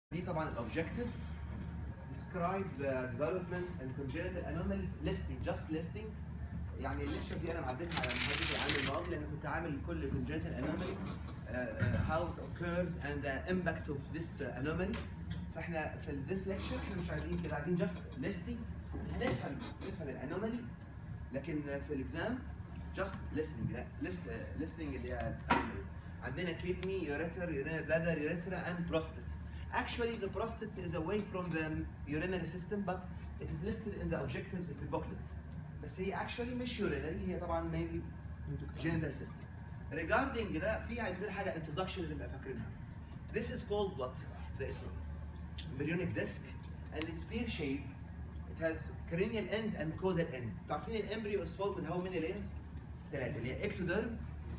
دي طبعا الاوبجكتيفز describe the development and congenital anomalies listing just listing يعني الليكشر دي انا معدتها على محاضره العام الماضي لان كنت عامل كل congenital anomaly uh, uh, how it occurs and the impact of this uh, anomaly فاحنا في this lecture احنا مش عايزين كده عايزين just listing نفهم نفهم الانومالي لكن في الاكزام just listening لا list, uh, listening اللي هي anomalies عندنا kidney urethra urinary bladder urethra and prostate Actually, the prostate is away from the urinary system, but it is listed in the objectives في البوكلت. بس هي actually مش urinary هي طبعا mainly genital system. Regarding ده في عندنا حاجة introduction لازم نبقى فاكرينها. This is called what? ده اسمه embryonic disc and it's pear shape. It has cranial end and caudal end. عارفين الامبريو is formed with how many layers؟ ثلاثة اللي هي ectoderm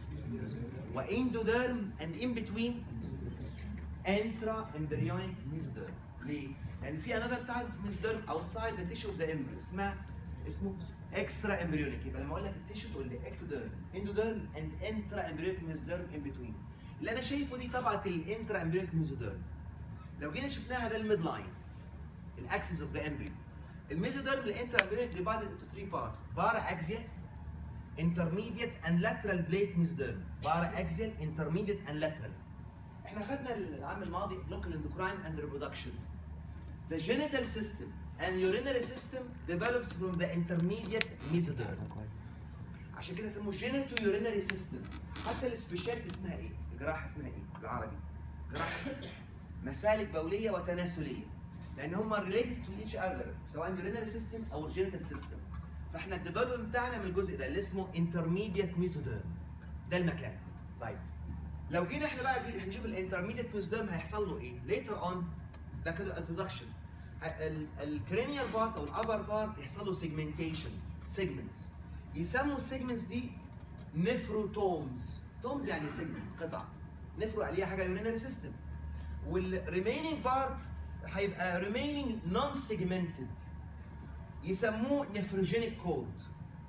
واندوديرم and in between intra embryonic mesoderm ليه؟ لان في another type of mesoderm outside the tissue of the embryo اسمها اسمه extra embryonic يبقى لما اقول لك التيشو تقول لي ectoderm endoderm and intra embryonic mesoderm in between اللي انا شايفه دي طبعه الانترا embryonic mesoderm لو جينا شفناها ده الميد لاين الاكسس اوف ذا embryo الميزوديرم الانترا embryonic divided into three parts para axial intermediate and lateral plate mesoderm para axial intermediate and lateral احنا خدنا العام الماضي local endocrine and reproduction. The genital system and urinary system develops from the intermediate mesoderm. عشان كده اسمه genito urinary system. حتى السبيشاليتي اسمها ايه؟ الجراحه اسمها ايه؟ بالعربي. جراحه مسالك بوليه وتناسليه. لان هم related to each other سواء urinary system او genital system. فاحنا الديفلوبمنت بتاعنا من الجزء ده اللي اسمه intermediate mesoderm. ده المكان. طيب لو جينا احنا بقى هنشوف الانترميديت ميزوديرم هيحصل له ايه؟ ليتر اون ده كده انتروداكشن الكرينيال بارت او الابر بارت يحصل له سيجمنتيشن سيجمنتس يسموا السيجمنتس دي نفروتومز تومز يعني سيجمنت قطع نفرو عليها حاجه يورينري سيستم والريمينينج بارت هيبقى ريمينينج نون سيجمنتد يسموه نفروجينيك كود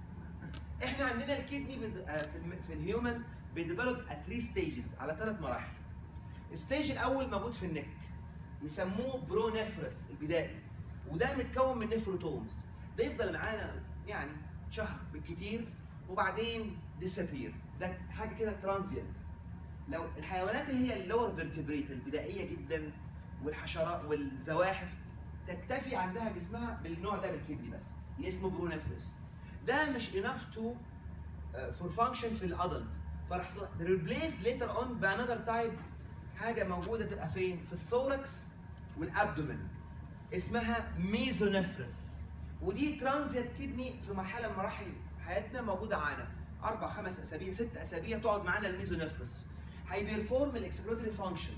احنا عندنا الكدني في الهيومن بيديفلوب ات 3 ستيجز على ثلاث مراحل. الستيج الاول موجود في النك يسموه برونيفرس البدائي وده متكون من نفروتومز ده يفضل معانا يعني شهر بالكتير وبعدين ديسابير ده حاجه كده ترانزيانت لو الحيوانات اللي هي اللور فيرتبريت البدائيه جدا والحشرات والزواحف تكتفي عندها جسمها بالنوع ده بالكدني بس اللي اسمه برونيفرس ده مش انف تو فور فانكشن في الادلت فراح ريبليس ليتر اون بانذر تايب حاجه موجوده تبقى فين؟ في الثوركس والابدومن اسمها ميزونيفرس ودي ترانزيت كدني في مرحله من مراحل حياتنا موجوده معانا اربع خمس اسابيع ست اسابيع تقعد معانا الميزونيفرس هيبيرفورم الاكسبلوتري فانكشن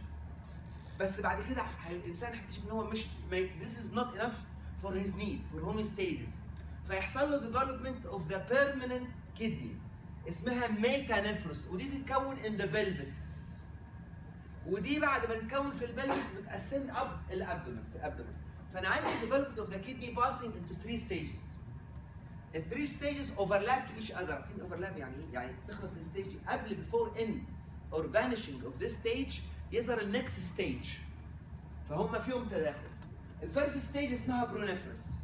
بس بعد كده الانسان هيكتشف ان هو مش this is not enough for his need for homeostasis فيحصل له development of the permanent kidney اسمها ميتانفروس ودي تتكون ان ذا بلفس ودي بعد ما تتكون في البلفس بتاسند اب الابدومن في الابدومن فانا عندي development of the kidney passing into three stages ال three stages overlap to each other عارفين overlap يعني ايه؟ يعني تخلص الستيج قبل before end or vanishing of this stage يظهر النكست ستيج فهم فيهم تداخل الفيرست ستيج اسمها برونيفرس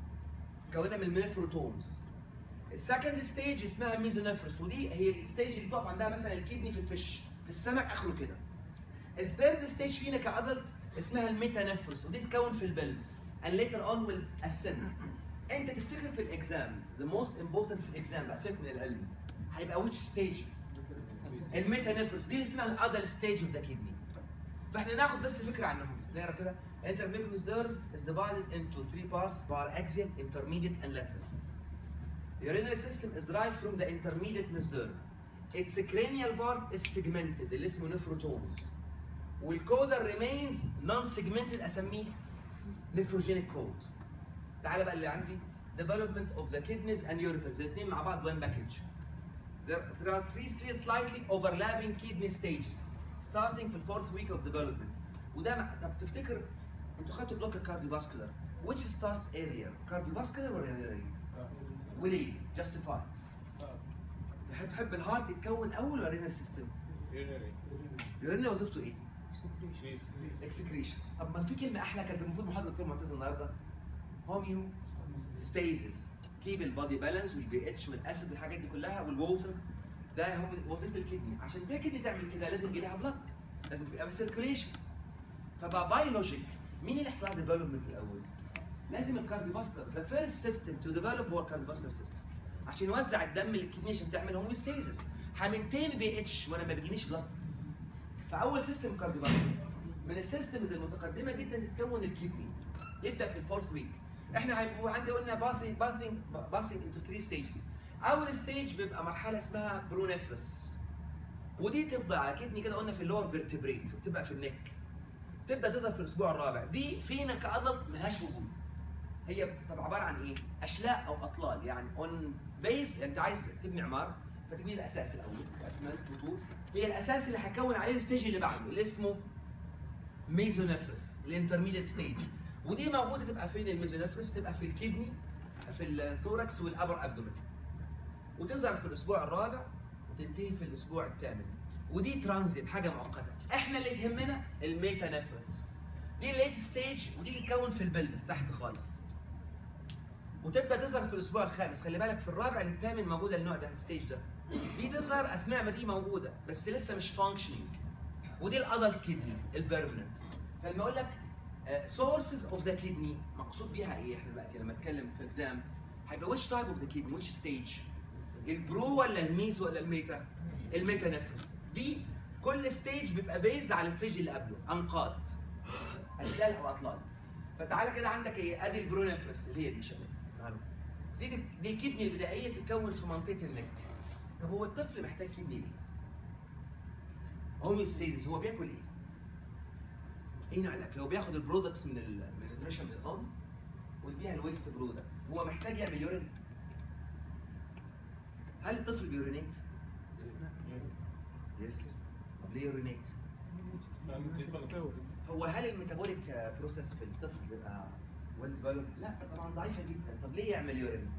مكونه من المينفروتومز السكند ستيج اسمها ميزونيفرس ودي هي الستيج اللي بتقف عندها مثلا الكدني في الفش في السمك اخره كده الثيرد ستيج فينا كادلت اسمها الميتانيفرس ودي تتكون في البلبس and later on will ascend انت تفتكر في الاكزام the most important في الاكزام بقى سيبك من العلم هيبقى which stage الميتانيفرس دي اللي اسمها الادل ستيج اوف ذا كدني فاحنا ناخد بس فكره عنهم نقرا كده intermediate mesoderm is divided into three parts par axial intermediate and lateral The urinary system is derived from the intermediate mesoderm. Its cranial part is segmented اللي اسمه nephrotomes. والكودر remains non-segmented اسميه nephrogenic code. تعالى بقى اللي عندي development of the kidneys and ureters الاثنين مع بعض one package. There, there are three slightly overlapping kidney stages starting في الفورث week of development. وده طب تفتكر انتوا خدتوا بلوك الكارديوفاسكولار which starts earlier cardiovascular ولا urinary؟ وليه؟ جاستيفاي تحب تحب الهارت يتكون اول ولا رينال سيستم؟ يورينري وظيفته ايه؟ اكسكريشن طب ما في كلمه احلى كانت المفروض محاضره دكتور معتز النهارده هوميو ستيزيس كيب البادي بالانس والبي اتش والاسيد والحاجات دي كلها والووتر ده هو وظيفه الكدني عشان ده كدني تعمل كده لازم يجي لها بلد لازم يبقى سيركيليشن فبقى بايولوجيك مين اللي يحصل لها ديفلوبمنت الاول؟ لازم الكارديوفاسكولار ذا فيرست سيستم تو ديفلوب هو الكارديوفاسكولار سيستم عشان يوزع الدم للكدني عشان تعمل هوميوستيزيس همنتين بي اتش وانا ما بيجينيش بلد فاول سيستم كارديوفاسكولار من السيستمز المتقدمه جدا تتكون الكدني يبدا في الفورث ويك احنا هيبقوا عندي قلنا باثينج باثينج باثينج انتو 3 ستيجز اول ستيج بيبقى مرحله اسمها برونيفرس ودي تفضل على كدني كده قلنا في اللور فيرتبريت وتبقى في النك تبدا تظهر في الاسبوع الرابع دي فينا كادلت ملهاش وجود هي طب عباره عن ايه؟ اشلاء او اطلال يعني اون بيس انت عايز تبني عماره فتبني الاساس الاول اسمنت وطول هي الاساس اللي هكون عليه الستيج اللي بعده اللي اسمه ميزونيفرس الانترميديت ستيج ودي موجوده تبقى فين الميزونيفرس تبقى في الكدني في الثوركس والابر ابدومين وتظهر في الاسبوع الرابع وتنتهي في الاسبوع الثامن ودي ترانزيت حاجه مؤقته احنا اللي يهمنا الميتانيفرس دي الليت ستيج ودي تتكون في البلبس تحت خالص وتبدا تظهر في الاسبوع الخامس خلي بالك في الرابع للثامن موجوده النوع ده الستيج ده دي تظهر اثناء ما دي موجوده بس لسه مش فانكشنينج ودي الادلت كدني البيرمننت فلما اقول لك سورسز اوف ذا كدني مقصود بيها ايه احنا دلوقتي لما اتكلم في اكزام هيبقى which type of the kidney which stage البرو ولا الميز ولا الميتا الميتا نفس دي كل ستيج بيبقى بيز على الستيج اللي قبله انقاض اشلال او اطلال فتعالى كده عندك ايه ادي البرو نفرس اللي هي دي شباب معلومه دي دي الكدني البدائيه تتكون في منطقه النك طب هو الطفل محتاج كدني ليه؟ هوميوستيزيس هو بياكل ايه؟ ايه نوع الاكل؟ هو بياخد البرودكتس من ال من النيوتريشن من الام ويديها الويست برودكت هو محتاج يعمل يورين هل الطفل بيورينيت؟ يس طب ليه يورينيت؟ هو هل الميتابوليك بروسيس في الطفل بيبقى ويل ديفلوبد؟ لا طبعا ضعيفه جدا طب ليه يعمل يورين؟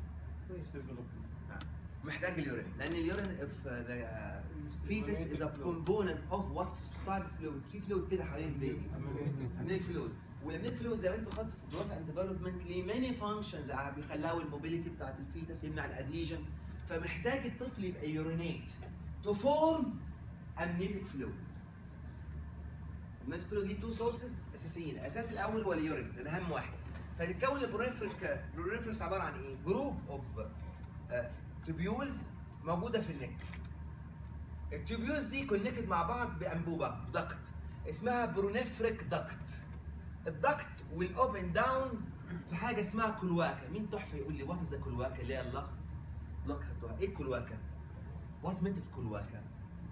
محتاج اليورين لان اليورين if the fetus is a component of what's inside fluid في فلويد كده حوالين البيبي امنيك فلويد والامنيك فلويد زي ما انت خدت في جروث اند ديفلوبمنت ليه ماني فانكشنز بيخلوا الموبيليتي بتاعت الفيتس يمنع الادهيجن فمحتاج الطفل يبقى يورينيت تو فورم امنيتك فلويد الامنيتك فلويد ليه تو سورسز اساسيين الاساس الاول هو اليورين ده اهم واحد فتتكون البرونيفريك البرونيفرس عباره عن ايه؟ جروب اوف تubioles موجوده في النك التوبيولز دي كونكتد مع بعض بانبوبه دكت اسمها برونيفريك دكت الدكت والاوبن داون في حاجه اسمها كلواكا مين تحفه يقول لي وات از ذا كلواكا اللي هي اللاست لوك ايه الكلواكا واتس مينت في كلواكا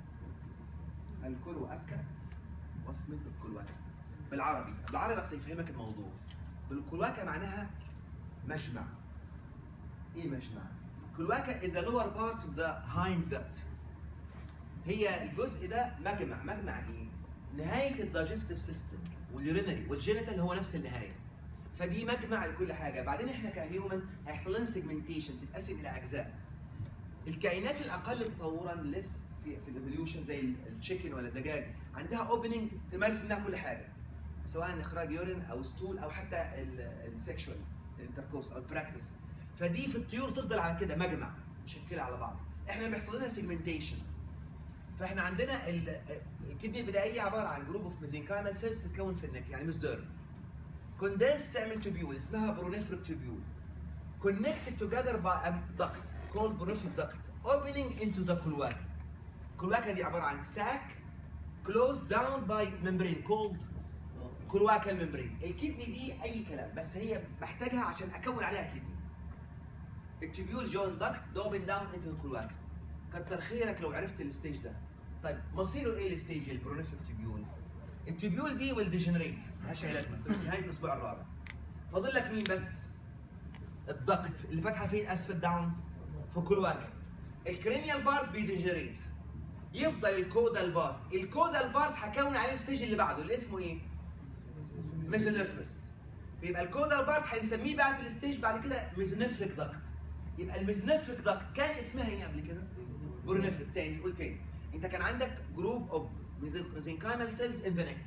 الكلواكا واتس مينت في كلواكا بالعربي بالعربي اصل يفهمك الموضوع بالكلواكا معناها مجمع ايه مجمع كلواكا is the lower part of the hind gut هي الجزء ده مجمع مجمع ايه؟ نهاية الدايجستيف سيستم واليورينري والجينيتال هو نفس النهاية فدي مجمع لكل حاجة بعدين احنا كهيومن هيحصل لنا سيجمنتيشن تتقسم إلى أجزاء الكائنات الأقل تطورا لسه في في الايفوليوشن زي التشيكن ولا الدجاج عندها اوبننج تمارس منها كل حاجة سواء إخراج يورين أو ستول أو حتى السكشوال الانتركورس أو البراكتس فدي في الطيور تفضل على كده مجمع مشكله على بعض احنا بيحصل لنا سيجمنتيشن فاحنا عندنا الكدني البدائيه عباره عن جروب اوف ميزنكايمال سيلز تتكون في النك يعني مسدر كوندنس تعمل تubule اسمها برونيفريك تubule connected together by a duct called برونيفريك duct opening into the cloaca cloaca دي عباره عن ساك closed down by membrane called cloacal membrane الكدني دي اي كلام بس هي محتاجها عشان اكون عليها كدني التبيول جوين داكت دوبن داون انت الكلواكا كتر خيرك لو عرفت الستيج ده طيب مصيره ايه الستيج البرونيفيك تبيول التبيول دي ويل ديجنريت مالهاش اي لازمه في نهايه الاسبوع الرابع فاضل لك مين بس الدكت اللي فاتحه فين اسفل داون في الكلواكا الكرينيال بارت بيديجنريت يفضل الكودال بارت الكودال بارت هكون عليه الستيج اللي بعده اللي اسمه ايه ميزونيفرس بيبقى الكودال بارت هنسميه بقى في الستيج بعد كده ميزونيفريك داكت يبقى الميزونيفريك داكت كان اسمها ايه قبل كده؟ برونيفريك تاني قول تاني انت كان عندك جروب اوف ميزنكايمال سيلز ان ذا نيك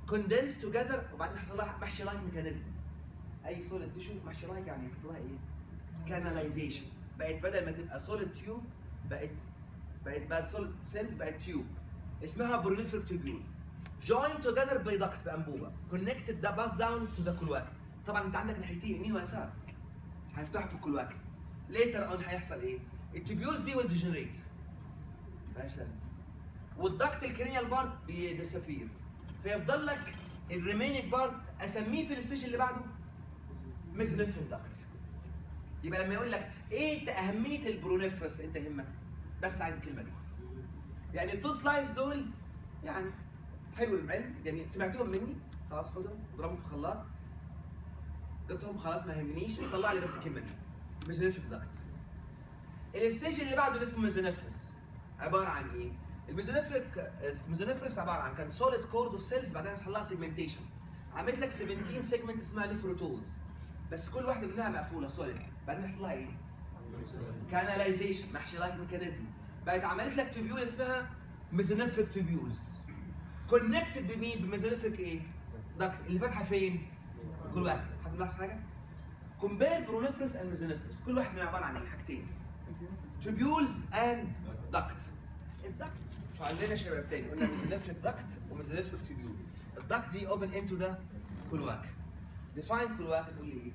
كوندنس توجذر وبعدين حصل لها محشي لايك ميكانيزم اي سوليد تيشو محشي لايك يعني حصل لها ايه؟ كاناليزيشن بقت بدل ما تبقى سوليد تيوب بقت بقت بقت سوليد سيلز بقت تيوب اسمها بروليفر تيوبيول جوين توجذر بيدكت بانبوبه كونكتد ده باس داون تو ذا كلواك طبعا انت عندك ناحيتين يمين ويسار هيفتحوا في الكلواك ليتر اون هيحصل ايه؟ التيبيولز دي ويل ديجنريت ملهاش لازمه والدكت الكرينيال بارت بيديسابير فيفضل لك الريمينينج بارت اسميه في الستيج اللي بعده ميزونيفرين دكت يبقى لما يقول لك ايه انت اهميه البرونيفرس انت يهمك بس عايز الكلمه دي يعني التو سلايس دول يعني حلو العلم جميل سمعتهم مني خلاص خدهم اضربهم في خلاط قلتهم خلاص ما يهمنيش طلع لي بس الكلمه دي ميزونيفريك دكت الستيج اللي بعده اللي اسمه ميزونيفرس عباره عن ايه؟ الميزونيفريك الميزونيفرس عباره عن كان سوليد كورد اوف سيلز بعدين حصل لها سيجمنتيشن عملت لك 17 سيجمنت اسمها ليفروتومز بس كل واحده منها مقفوله سوليد بعدين حصل لها ايه؟ كاناليزيشن محشي لايك ميكانيزم بقت عملت لك تيبيول اسمها ميزونيفريك تيبيولز كونكتد بمين؟ بميزونيفريك ايه؟ دكت اللي فاتحه فين؟ كل واحد حد ملاحظ حاجه؟ كومبير برونيفرس اند ميزونيفرس كل واحد منهم عباره عن ايه؟ حاجتين تيبيولز اند دكت الدكت فعندنا شباب تاني قلنا ميزونيفريك دكت وميزونيفريك تيبيول الدكت دي اوبن انتو ذا كلواك ديفاين كلواك تقول لي ايه؟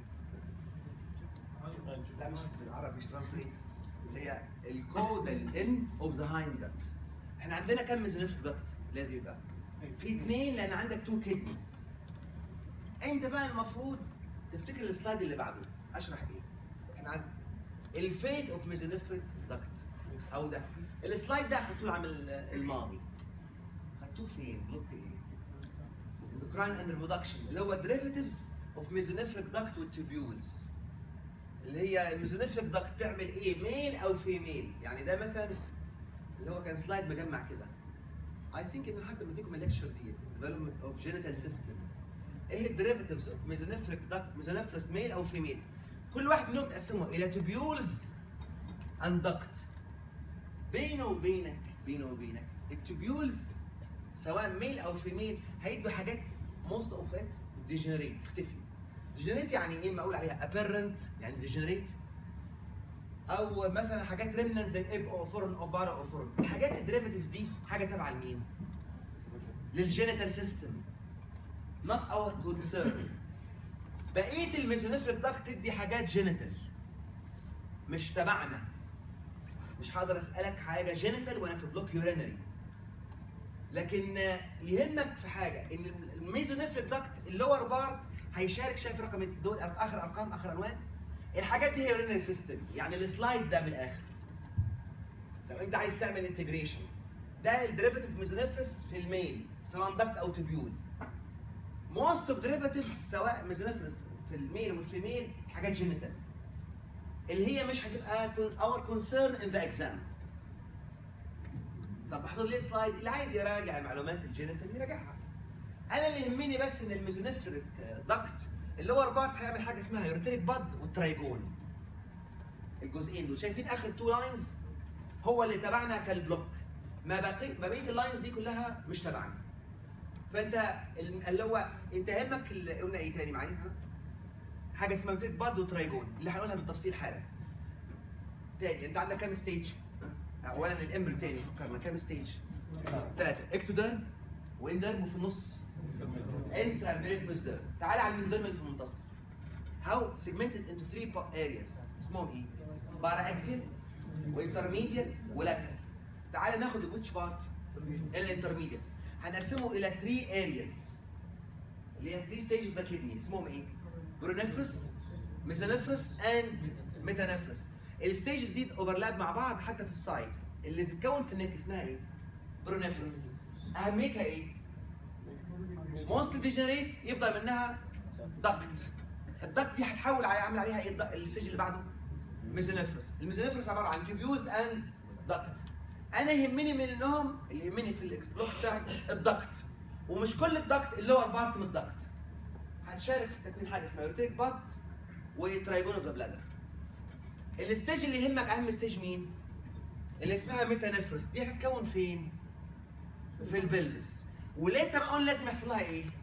لا مش بالعربي مش ترانسليت اللي هي الكودال ان اوف ذا هايند دكت احنا عندنا كم ميزونيفريك دكت لازم يبقى في اثنين لان عندك تو كيدنز انت بقى المفروض تفتكر السلايد اللي بعده اشرح ايه احنا عندنا الفيت اوف ميزونيفريك دكت او ده السلايد ده اخدتوه العام الماضي خدتوه فين؟ لوك ايه؟ اندوكراين اند ريبرودكشن اللي هو دريفيتيفز اوف ميزونيفريك دكت والتوبيولز اللي هي الميزونيفريك دكت تعمل ايه؟ ميل او فيميل يعني ده مثلا اللي هو كان سلايد مجمع كده اي ثينك ان حد مديكم الليكشر دي development اوف جينيتال سيستم ايه الديريفيتيفز اوف ميزونيفريك دكت ميزونيفرس ميل او فيميل كل واحد منهم تقسمه الى توبيولز اند دكت بينه وبينك بينه وبينك التوبيولز سواء ميل او فيميل هيدوا حاجات موست اوف ات ديجنريت تختفي ديجنريت يعني ايه ما اقول عليها ابيرنت يعني ديجنريت او مثلا حاجات ريمننت زي اب او فورن او بارا او فورن الحاجات الديريفيتيفز دي حاجه تابعه لمين؟ للجينيتال سيستم not our concern بقيه الميزونيفريك داكت دي حاجات جينيتال مش تبعنا مش هقدر اسالك حاجه جينيتال وانا في بلوك يورينري لكن يهمك في حاجه ان الميزونيفريك داكت اللور بارت هيشارك شايف رقم دول اخر ارقام اخر عنوان الحاجات دي هي يورينري سيستم يعني السلايد ده من الاخر لو انت عايز تعمل انتجريشن ده الديريفيتيف ميزونيفرس في الميل سواء داكت او تبيول موست اوف ديريفيتيفز سواء ميزونيفرس في الميل والفيميل حاجات جينيتال اللي هي مش هتبقى اور كونسيرن ان ذا اكزام طب محطوط ليه سلايد اللي عايز يراجع معلومات الجينيتال يراجعها انا اللي يهمني بس ان الميزونيفريك داكت اللي هو رباط هيعمل حاجه اسمها يورتريك باد والترايجون الجزئين دول شايفين اخر تو لاينز هو اللي تبعنا كالبلوك ما بقي ما بقيه اللاينز دي كلها مش تبعنا فانت اللي هو انت يهمك اللي قلنا ايه تاني معايا حاجه اسمها يورتريك باد وترايجون اللي هنقولها بالتفصيل حالا تاني انت عندك كام ستيج اولا الامبريو تاني فكرنا كام ستيج ثلاثه اكتوديرم وانديرم وفي النص انترا امبريك ميزديرم تعال على الميزديرم اللي في المنتصف how segmented into three areas اسمهم ايه؟ بارا اكسيل وانترميديت ولاترال تعال ناخد الويتش بارت الانترميديت هنقسمه الى 3 areas اللي هي 3 ستيج اوف ذا كدني اسمهم ايه؟ برونيفرس ميزونيفرس اند ميتانيفرس الستيجز دي اوفرلاب مع بعض حتى في السايد اللي بتتكون في النك اسمها ايه؟ برونيفرس اهميتها ايه؟ موست ديجنريت يفضل منها دكت الدكت دي هتحول على عامل عليها ايه الستيج اللي بعده؟ ميزونيفرس الميزونيفرس عباره عن تيبيوز اند دكت انا يهمني منهم اللي يهمني في الاكسبلور بتاعي الدكت ومش كل الدكت اللي هو بارت من الدكت هتشارك في تكوين حاجه اسمها يورتيك باد وترايجون اوف ذا بلادر الستيج اللي يهمك اهم ستيج مين؟ اللي اسمها ميتانيفرس دي هتتكون فين؟ في البلس وليتر اون لازم يحصل لها ايه؟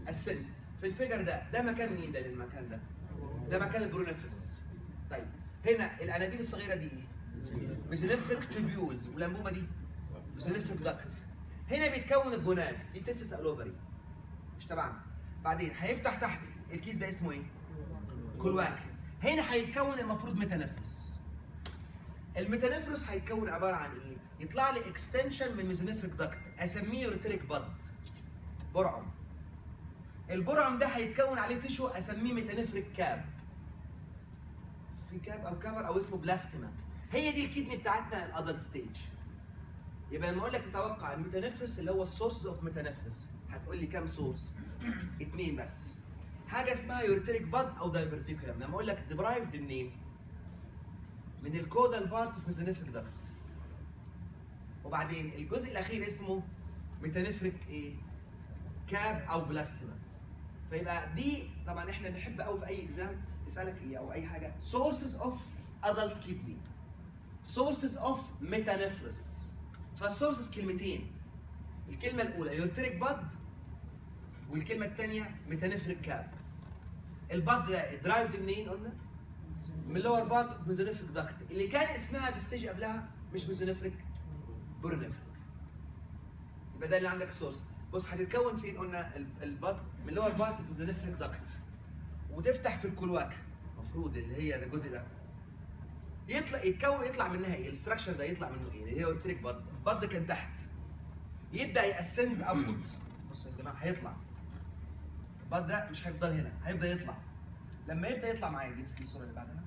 السنت في الفيجر ده ده مكان مين ده المكان ده ده مكان البرونفرس طيب هنا الانابيب الصغيره دي ايه ميزونيفريك تيبيولز والانبوبه دي ميزونيفريك داكت هنا بيتكون الجونادز دي تستس الاوفري مش تبعنا بعدين هيفتح تحت الكيس ده اسمه ايه كلواك هنا هيتكون المفروض ميتانفرس الميتانفرس هيتكون عباره عن ايه يطلع لي اكستنشن من ميزونيفريك داكت اسميه يورتريك باد برعم البرعم ده هيتكون عليه تشو اسميه ميتانفريك كاب في كاب او كفر او اسمه بلاستيما هي دي الكدني بتاعتنا الادلت ستيج يبقى لما اقول لك تتوقع الميتانفرس اللي هو السورس اوف ميتانفرس هتقول لي كام سورس اثنين بس حاجه اسمها يورتريك باد او دايفرتيكولم لما اقول لك ديبرايفد منين من الكودال بارت اوف ميزونيفريك داكت وبعدين الجزء الاخير اسمه ميتانفريك ايه كاب او بلاستيما فيبقى دي طبعا احنا بنحب قوي في اي اكزام يسالك ايه او اي حاجه sources of adult kidney sources of metanephris فالسورسز كلمتين الكلمه الاولى يورتريك باد والكلمه الثانيه ميتانفريك كاب الباد ده درايفد منين قلنا من اللور بارت ميزونيفريك داكت اللي كان اسمها في ستيج قبلها مش ميزونيفريك بورونيفريك يبقى ده اللي عندك السورس بص هتتكون فين قلنا الباد من اللور بارت ميزونيفريك داكت وتفتح في الكلواك المفروض اللي هي ده الجزء ده يطلع يتكون يطلع منها ايه؟ الاستراكشر ده يطلع منه ايه؟ اللي هي قلت لك بض بض كان تحت يبدا يأسند ابورد بصوا يا جماعه هيطلع البض ده مش هيفضل هنا هيبدا يطلع لما يبدا يطلع معايا دي مسكين الصوره اللي بعدها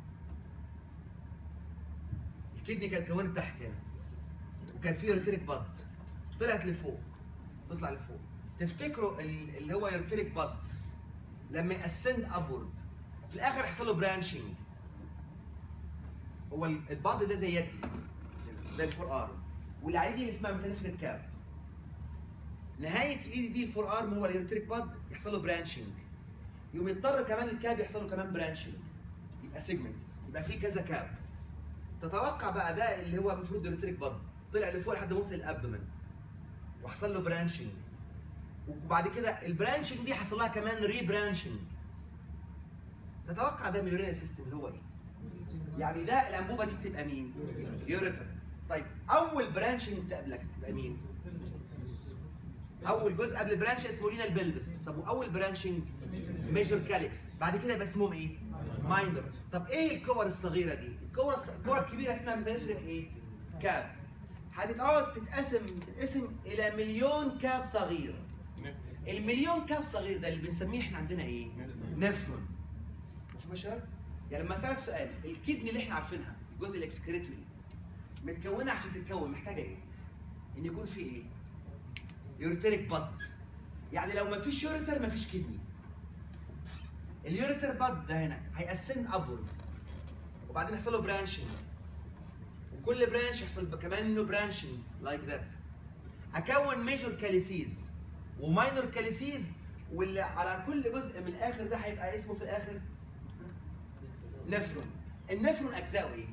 الكدني كانت كونت تحت هنا وكان فيه يورتريك بض طلعت لفوق تطلع لفوق تفتكروا ال- اللي هو يورتريك بض لما يأسند ابورد في الاخر يحصل له برانشنج هو البعض ده زي يدي زي الفور ارم واللي عليه دي اللي اسمها ميتانفريك كاب نهايه ايدي دي الفور ارم هو الالكتريك باد يحصل له برانشنج يقوم يضطر كمان الكاب يحصل له كمان برانشنج يبقى سيجمنت يبقى في كذا كاب تتوقع بقى ده اللي هو المفروض الالكتريك باد طلع لفوق لحد ما وصل الابدومن وحصل له برانشنج وبعد كده البرانشنج دي حصل لها كمان ري برانشنج تتوقع ده من اليورينال سيستم اللي هو ايه؟ يعني ده الانبوبه دي تبقى مين؟ يوريتر طيب اول برانشنج تقابلك تبقى مين؟ اول جزء قبل البرانش اسمه رينال بلبس طب واول برانشنج ميجور كاليكس بعد كده يبقى اسمهم ايه؟ ماينر طب ايه الكور الصغيره دي؟ الكور الص- الكور الكبيره اسمها ميتانفريك ايه؟ كاب هتتقعد تتقسم تتقسم الى مليون كاب صغير المليون كاب صغير ده اللي بنسميه احنا عندنا ايه؟ نفرون مفهوم يا شباب؟ يعني لما اسالك سؤال الكدني اللي احنا عارفينها الجزء الاكسكريتوري متكونه عشان تتكون محتاجه ايه؟ ان يكون في ايه؟ يوريتريك باد يعني لو ما فيش يوريتر ما فيش كدني اليوريتر باد ده هنا هيقسم ابورد وبعدين يحصل له برانشنج وكل برانش يحصل كمان منه برانشنج لايك ذات اكون ميجور كاليسيز وماينور كاليسيز واللي على كل جزء من الاخر ده هيبقى اسمه في الاخر نفرون النفرون اجزاؤه ايه؟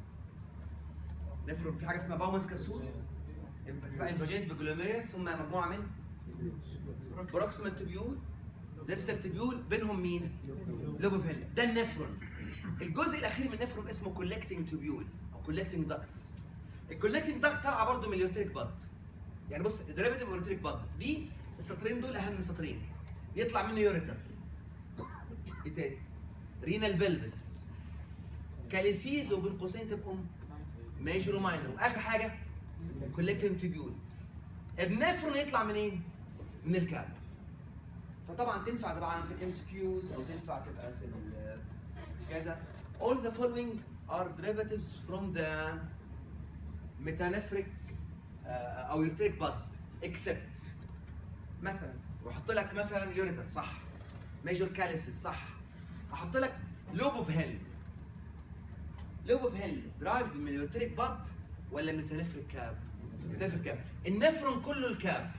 نفرون في حاجه اسمها باومس كبسول انفاجيت بجلوميريس ثم مجموعه من بروكسيمال تبيول ديستال تبيول بينهم مين؟ لوبوفيلا ده النفرون الجزء الاخير من النفرون اسمه كولكتنج تبيول او كولكتنج داكتس الكولكتنج داكت طالعه برضه من اليوتريك باد يعني بص ديريفيتيف يوريتريك باد دي السطرين دول اهم سطرين يطلع منه يوريتر ايه تاني؟ رينال بلبس كاليسيز وبين قوسين تبقوا ميجور وماينور واخر حاجه كولكتنج تبيول النفرون يطلع منين؟ من الكاب فطبعا تنفع طبعا في الام اس كيوز او تنفع تبقى في ال- كذا all the following are derivatives from the metanephric uh, او يورتريك باد except مثلا واحط لك مثلا يوريتر صح ميجور كاليسيس صح احط لك لوب اوف هيل لوب اوف هيل درايفد من اليورتريك باد ولا من التنفريك كاب؟ التنفريك كاب النفرون كله الكاب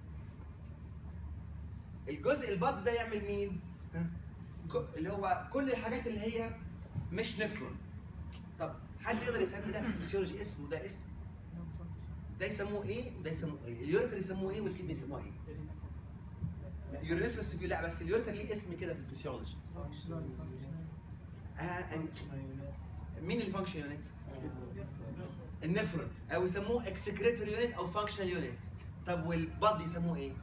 الجزء الباد ده يعمل مين؟ ها؟ ك- اللي هو كل الحاجات اللي هي مش نفرون طب حد يقدر يسمي ده في الفسيولوجي اسم وده اسم ده يسموه ايه وده يسموه ايه اليوريتر يسموه ايه والكدني يسموه ايه يورينيفرس تبيول لا بس اليوريتر ليه اسم كده في الفسيولوجي آه أن- مين الفانكشن يونت؟ النفرون او يسموه اكسكريتوري يونت او فانكشنال يونت طب والبض يسموه ايه؟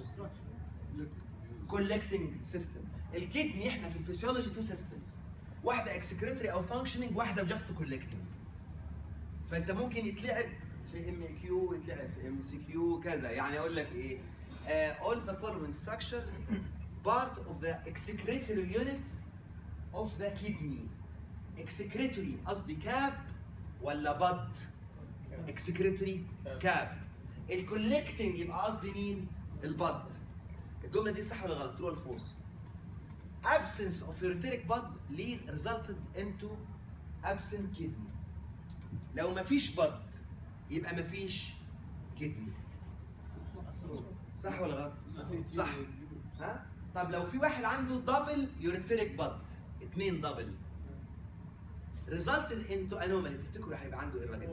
كولكتنج سيستم الكدني احنا في الفسيولوجي تو سيستمز واحده اكسكريتوري او فانكشننج واحده جاست كولكتنج فانت ممكن يتلعب في ام كيو يتلعب في ام سي كيو كذا يعني اقول لك ايه uh, all the following structures part of the excretory unit of the kidney excretory قصدي كاب ولا بط excretory كاب الكولكتنج يبقى قصدي مين البط الجمله دي صح ولا غلط true ولا false absence of ureteric bud lead resulted into absent kidney لو مفيش بط يبقى مفيش كدني صح ولا غلط صح ها طب لو في واحد عنده دبل يوريتريك بط اتنين دبل ريزلت انتو انومالي تفتكروا هيبقى عنده ايه الراجل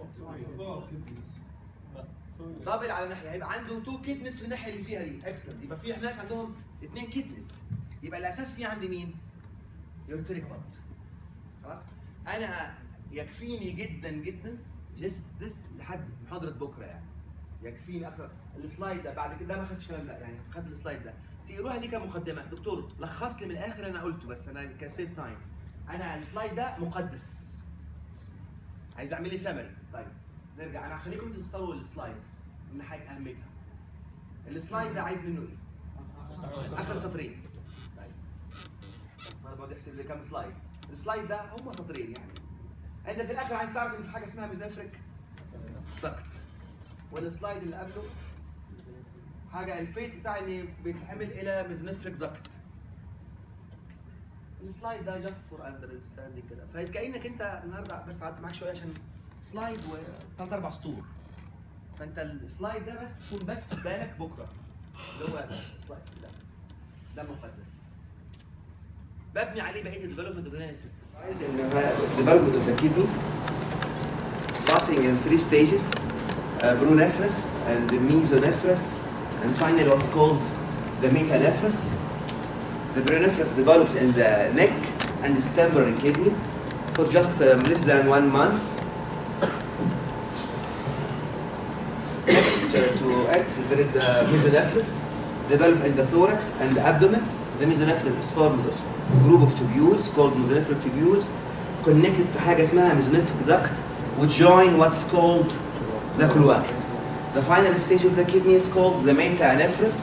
دبل على ناحيه هيبقى عنده تو كيدنس في الناحيه اللي فيها دي اكسلنت يبقى في ناس عندهم اتنين كيدنس يبقى الاساس فيه عندي مين؟ يوريتريك بط خلاص انا يكفيني جدا جدا جست ذس لحد محاضره بكره يعني يكفيني اكتر السلايد ده بعد كده ما خدتش الكلام ده يعني خد السلايد ده تقروها دي كمقدمه دكتور لخص لي من الاخر انا قلته بس انا كسيف تايم انا السلايد ده مقدس عايز اعمل لي سمري طيب نرجع انا هخليكم انتوا تختاروا السلايدز من ناحيه اهميتها السلايد ده عايز منه ايه؟ اخر سطرين طيب انا بقعد احسب لي كام سلايد السلايد ده هم سطرين يعني انت في الاخر عايز تعرف ان في حاجه اسمها ميزنفريك دكت والسلايد اللي قبله حاجه الفيت بتاع ان بيتحمل الى ميزنفريك دكت السلايد ده جاست فور اندرستاندينج كده فكانك انت النهارده بس قعدت معاك شويه عشان سلايد وثلاث اربع سطور فانت السلايد ده بس تكون بس في بالك بكره اللي هو سلايد ده ده مقدس ببني عليه بقيه الديفلوبمنت اوف سيستم عايز ان الديفلوبمنت اوف ذا كيدني passing in three stages uh, brunephros and the mesonephros and finally what's called the metanephros the brunephros develops in the neck and is temporary kidney for just um, less than one month next uh, to it there is the mesonephros developed in the thorax and the abdomen the mesonephros is formed of group of tubules called mesonephric tubules connected to حاجه اسمها mesonephric duct which join what's called the cloaca. The final stage of the kidney is called the metanephros.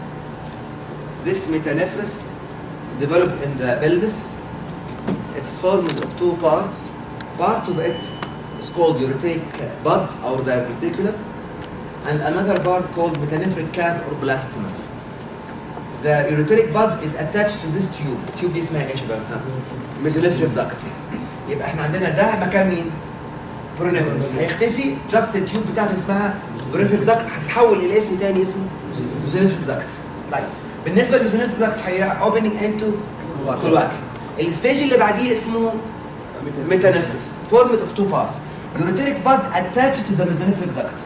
This metanephros developed in the pelvis. It's formed of two parts. Part of it is called ureteric bud or diverticulum, and another part called metanephric cap or blastema. The ureteric bud is attached to this tube. Tube دي اسمها ايه يا شباب؟ ها؟ mesonephric duct. يبقى احنا عندنا ده مكان مين؟ برونيفرس هيختفي جاست التيوب بتاعته اسمها برونيفريك داكت هتتحول الى اسم تاني اسمه ميزونيفريك داكت طيب بالنسبه للميزونيفريك داكت هي اوبننج انتو كلواك الستيج اللي بعديه اسمه ميتانيفرس فورمد اوف تو بارتس يوريتريك باد attached to the mesonephric duct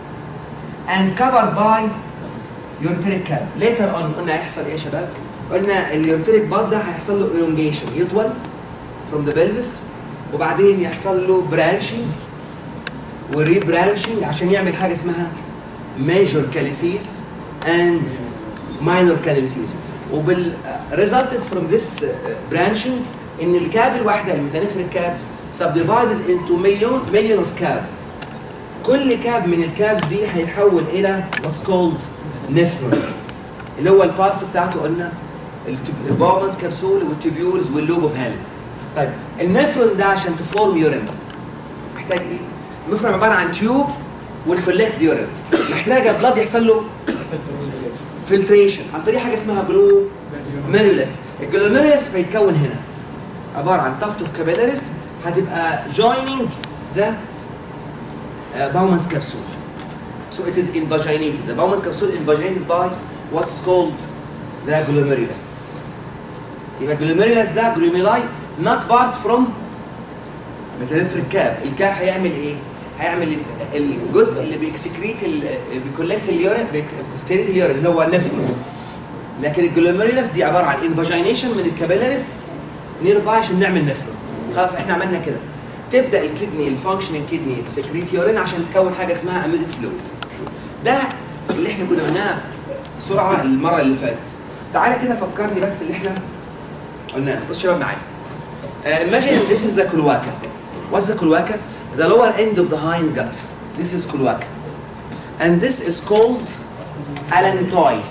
and covered by يوريتريك كاب later on قلنا هيحصل ايه يا شباب؟ قلنا اليوريتريك باد ده هيحصل له elongation يطول from the pelvis وبعدين يحصل له برانشنج وري برانشنج عشان يعمل حاجه اسمها ميجور كاليسيس اند ماينور كاليسيس وبال resulted from this branching ان الكاب الواحده الميتانيفريك كاب subdivided into مليون مليون اوف كابس كل كاب من الكابس دي هيتحول الى what's called نفرون اللي هو البارتس بتاعته قلنا البومس كبسول والتيبيولز واللوب اوف هيل طيب النفرون ده عشان تفورم يورين محتاج ايه؟ النفرون عباره عن تيوب والكولكت يورين محتاجه بلاد يحصل له فلتريشن عن طريق حاجه اسمها جلو ميريولس الجلوميرولس بيتكون هنا عباره عن تفت اوف كابيلاريز هتبقى joining the uh, Bowman's capsule. So it is invaginated. The Bowman's capsule is invaginated by what is called the glomerulus. يبقى glomerulus ده glomeruli not part from metanephric cap. الكاب هيعمل ايه؟ هيعمل الجزء اللي بيكسكريت اللي بيكولكت اليورين بيكسكريت اليورين اللي هو النفرون لكن الجلوميريلاس دي عباره عن انفاجينيشن من الكابيلاريس نير باي عشان نعمل نفرون خلاص احنا عملنا كده تبدا الكدني الفانكشنال كدني تسكريت يورين عشان تكون حاجه اسمها اميديت فلويد ده اللي احنا كنا قلناه بسرعه المره اللي فاتت تعالى كده فكرني بس اللي احنا قلناه بص شباب معايا Uh, imagine this is the cloaca. What's the cloaca? The lower end of the hind gut. This is cloaca. And this is called allantois.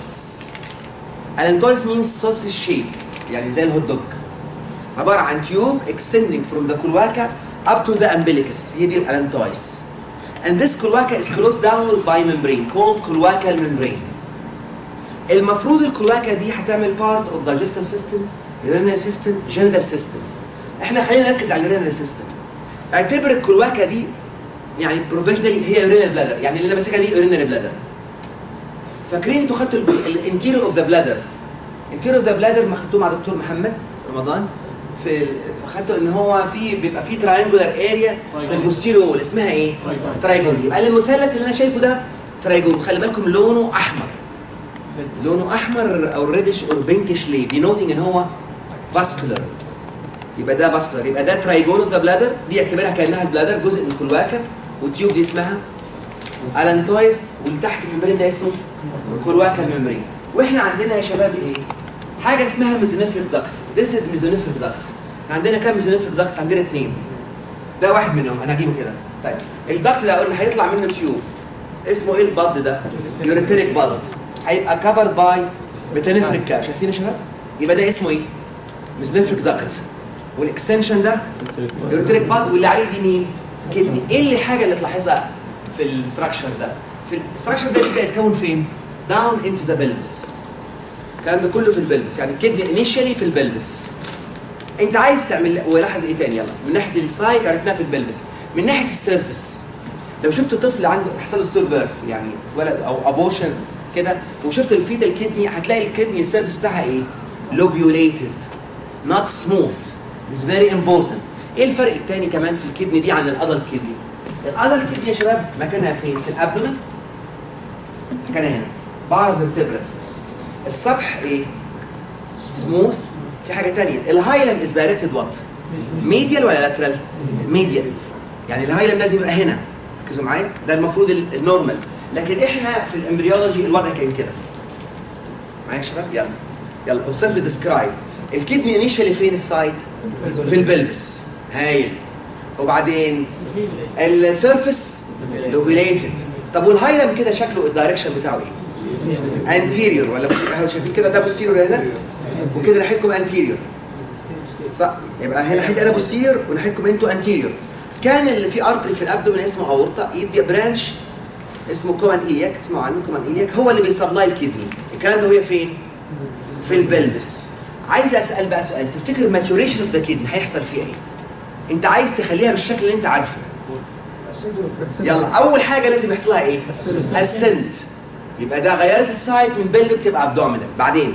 Allantois means sausage shape. يعني زي الهوت دوج. عبارة عن تيوب extending from the cloaca up to the umbilicus. هي دي الالانتويس. And this cloaca is closed down by membrane called cloacal membrane. المفروض الكلواكا دي هتعمل part of digestive system, urinary system, genital system. احنا خلينا نركز على اليورينري سيستم اعتبر الكلواكه دي يعني بروفيشنالي هي يورينري بلادر يعني اللي انا ماسكها دي يورينري بلادر فاكرين انتوا خدتوا الانتيريور اوف ذا بلادر الانتيريور اوف ذا بلادر ما خدتوه مع دكتور محمد رمضان في ال- خدتوا ان هو في بيبقى في تراينجولار اريا في البوستيريور وول اسمها ايه؟ ترايجون يبقى المثلث اللي انا شايفه ده ترايجون خلي بالكم لونه احمر لونه احمر او ريدش او بينكش ليه؟ دينوتنج ان هو فاسكولار يبقى ده فاسكولار يبقى ده ترايجون اوف ذا بلادر دي اعتبرها كانها البلادر جزء من الكلواكا والتيوب دي اسمها الانتويس واللي تحت الممبرين ده اسمه كلواكا ميموري واحنا عندنا يا شباب ايه؟ حاجه اسمها ميزونيفريك داكت ذيس از ميزونيفريك داكت عندنا كام ميزونيفريك داكت؟ عندنا اثنين ده واحد منهم انا هجيبه كده طيب الداكت ده قلنا هيطلع منه تيوب اسمه ايه البض ده؟ يوريتريك بض هيبقى كفرد باي بتنفريك كاب شايفين يا شباب؟ يبقى ده اسمه ايه؟ ميزونيفريك داكت والاكستنشن ده يوريتريك باد واللي عليه دي مين؟ كدني ايه اللي حاجه اللي تلاحظها في الاستراكشر ده؟ في الاستراكشر ده بيبدا يتكون فين؟ داون انتو ذا بلبس الكلام ده كله في البلبس يعني الكدني انيشالي في البلبس انت عايز تعمل ولاحظ ايه تاني يلا من ناحيه السايد عرفناها في البلبس من ناحيه السيرفس لو شفت طفل عنده حصل له ستور بيرث يعني ولد او ابوشن كده وشفت الفيتال كدني هتلاقي الكدني السيرفس بتاعها ايه؟ لوبيوليتد not smooth This is very important. ايه الفرق الثاني كمان في الكدني دي عن الادلت كدني؟ الادلت كدني يا شباب مكانها فين؟ في الابدومن مكانها هنا بعض الفرتبرا السطح ايه؟ سموث في حاجه ثانيه الهايلم از دايركتد وات؟ ميديال ولا لاترال؟ ميديال يعني الهايلم لازم يبقى هنا ركزوا معايا ده المفروض ال- النورمال لكن احنا في الامبريولوجي الوضع كان كده معايا يا شباب يلا يلا اوصف لي ديسكرايب الكدني انيشالي فين السايت؟ في البلبس هايل وبعدين السيرفس لوبيليتد طب والهايلم كده شكله الدايركشن بتاعه ايه؟ انتيريور ولا بص اهو شايفين كده ده بوستيريور هنا وكده ناحيتكم انتيريور صح يبقى هنا ناحيه انا بوستيريور وناحيتكم انتوا انتيريور كان اللي في ارتري في الابدومين اسمه اورطه يدي برانش اسمه كومان ايلياك اسمه عنه كومان ايلياك هو اللي بيسبلاي الكدني الكلام ده هو فين؟ في البلبس عايز اسال بقى سؤال تفتكر ماتوريشن اوف ذا كدني هيحصل فيه ايه؟ انت عايز تخليها بالشكل اللي انت عارفه يلا اول حاجه لازم يحصل لها ايه؟ اسنت يبقى ده غيرت السايت من بلبك تبقى ابدومينال بعدين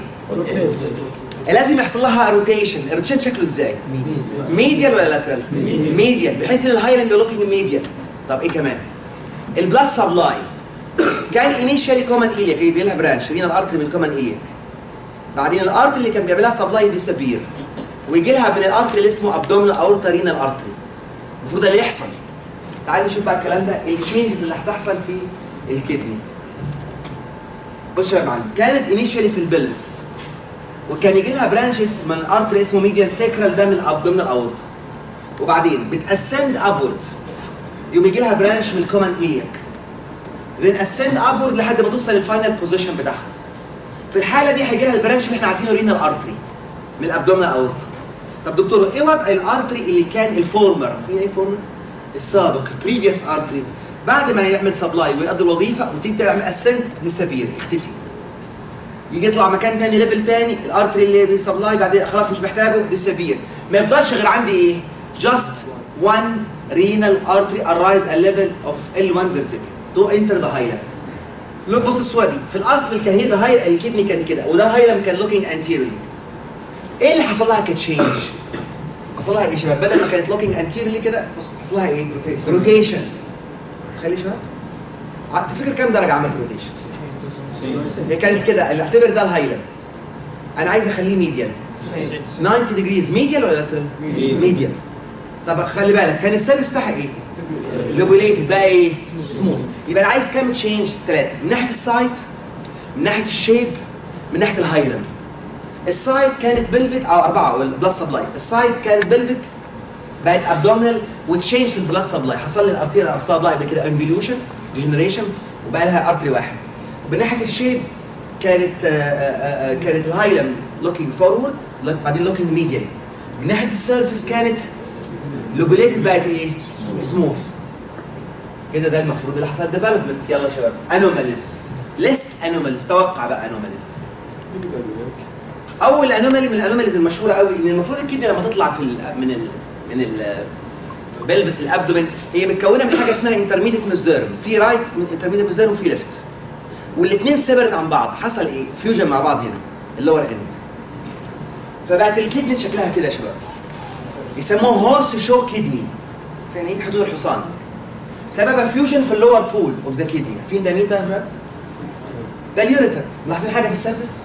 لازم يحصل لها روتيشن الروتيشن شكله ازاي؟ ميديال ولا لاترال؟ ميديال بحيث ان الهايلاند بيلوكينج ميديال طب ايه كمان؟ البلاد سبلاي كان انيشالي كومان ايلياك يدي لها برانش رينا الارتري من كومان ايلياك بعدين الارتري اللي كان بيعملها سبلاي ديسابير ويجي لها من الارتري اللي اسمه ابدومينال اورتا رينال ارتري المفروض ده اللي يحصل تعالوا نشوف بقى الكلام ده التشينجز اللي هتحصل في الكدني بص يا معلم كانت انيشالي في البلس وكان يجي لها برانشز من ارتري اسمه ميديان سيكرال ده من الابدومينال اورتا وبعدين بتاسند ابورد يقوم يجي لها برانش من الكومن ايلياك then ascend upward لحد ما توصل للفاينل بوزيشن بتاعها في الحاله دي هيجي لها البرانش اللي احنا عارفينه رينال ارتري من الابدومينال اورتا طب دكتور ايه وضع الارتري اللي كان الفورمر عارفين ايه فورمر السابق البريفيوس ارتري بعد ما يعمل سبلاي ويقضي الوظيفه وتيجي تعمل اسنت ديسابير يختفي يجي يطلع مكان تاني ليفل تاني الارتري اللي بيسبلاي بعدين خلاص مش محتاجه ديسابير ما يفضلش غير عندي ايه just one renal artery arise a level of L1 vertebra to enter the hilum لوك بص الصوره دي في الاصل كان هي الهايل الكدني كان كده وده الهايلم كان looking anteriorly ايه اللي حصل لها كتشينج حصل لها ايه يا شباب بدل ما كانت looking anteriorly كده بص حصل لها ايه روتيشن خلي شباب ع- تفتكر كام درجه عملت روتيشن هي كانت كده اللي اعتبر ده الهايلم انا عايز اخليه ميديال 90 ديجريز ميديال ولا لاترال؟ ميديال طب خلي بالك كان السيرفيس بتاعها ايه؟ لوبوليتد بقى ايه؟ سموث يبقى انا عايز كام تشينج؟ ثلاثه من ناحيه السايت من ناحيه الشيب من ناحيه الهايلاند السايد كانت بلفيك او اربعه بلس سبلاي السايد كانت بلفيك بقت ابدومينال وتشينج في البلاد سبلاي حصل لي الارتيريال ارتر سبلاي قبل كده انفوليوشن ديجنريشن وبقى لها ارتري واحد من ناحيه الشيب كانت آه، آه، آه، كانت الهايلم لوكينج فورورد بعدين لوكينج ميديال من ناحيه السيرفيس كانت لوبوليتد بقت ايه؟ سموث كده ده المفروض اللي حصل ديفلوبمنت يلا يا شباب انوماليز ليست انوماليز توقع بقى انوماليز اول انومالي من الانوماليز المشهوره قوي ان المفروض الكدني لما تطلع في ال من ال من ال بلفس الابدومين هي متكونه من حاجه اسمها انترميديت ميزديرم في رايت انترميديت ميزديرم وفي ليفت والاثنين سيبرت عن بعض حصل ايه فيوجن مع بعض هنا اللور اند فبقت الكدني شكلها كده يا شباب يسموه هورس شو كدني فين ايه حدود الحصان سببها فيوجن في اللور بول اوف ذا كدني فين ده مين ده يا شباب؟ ده اليوريتر ملاحظين حاجه في السيرفس؟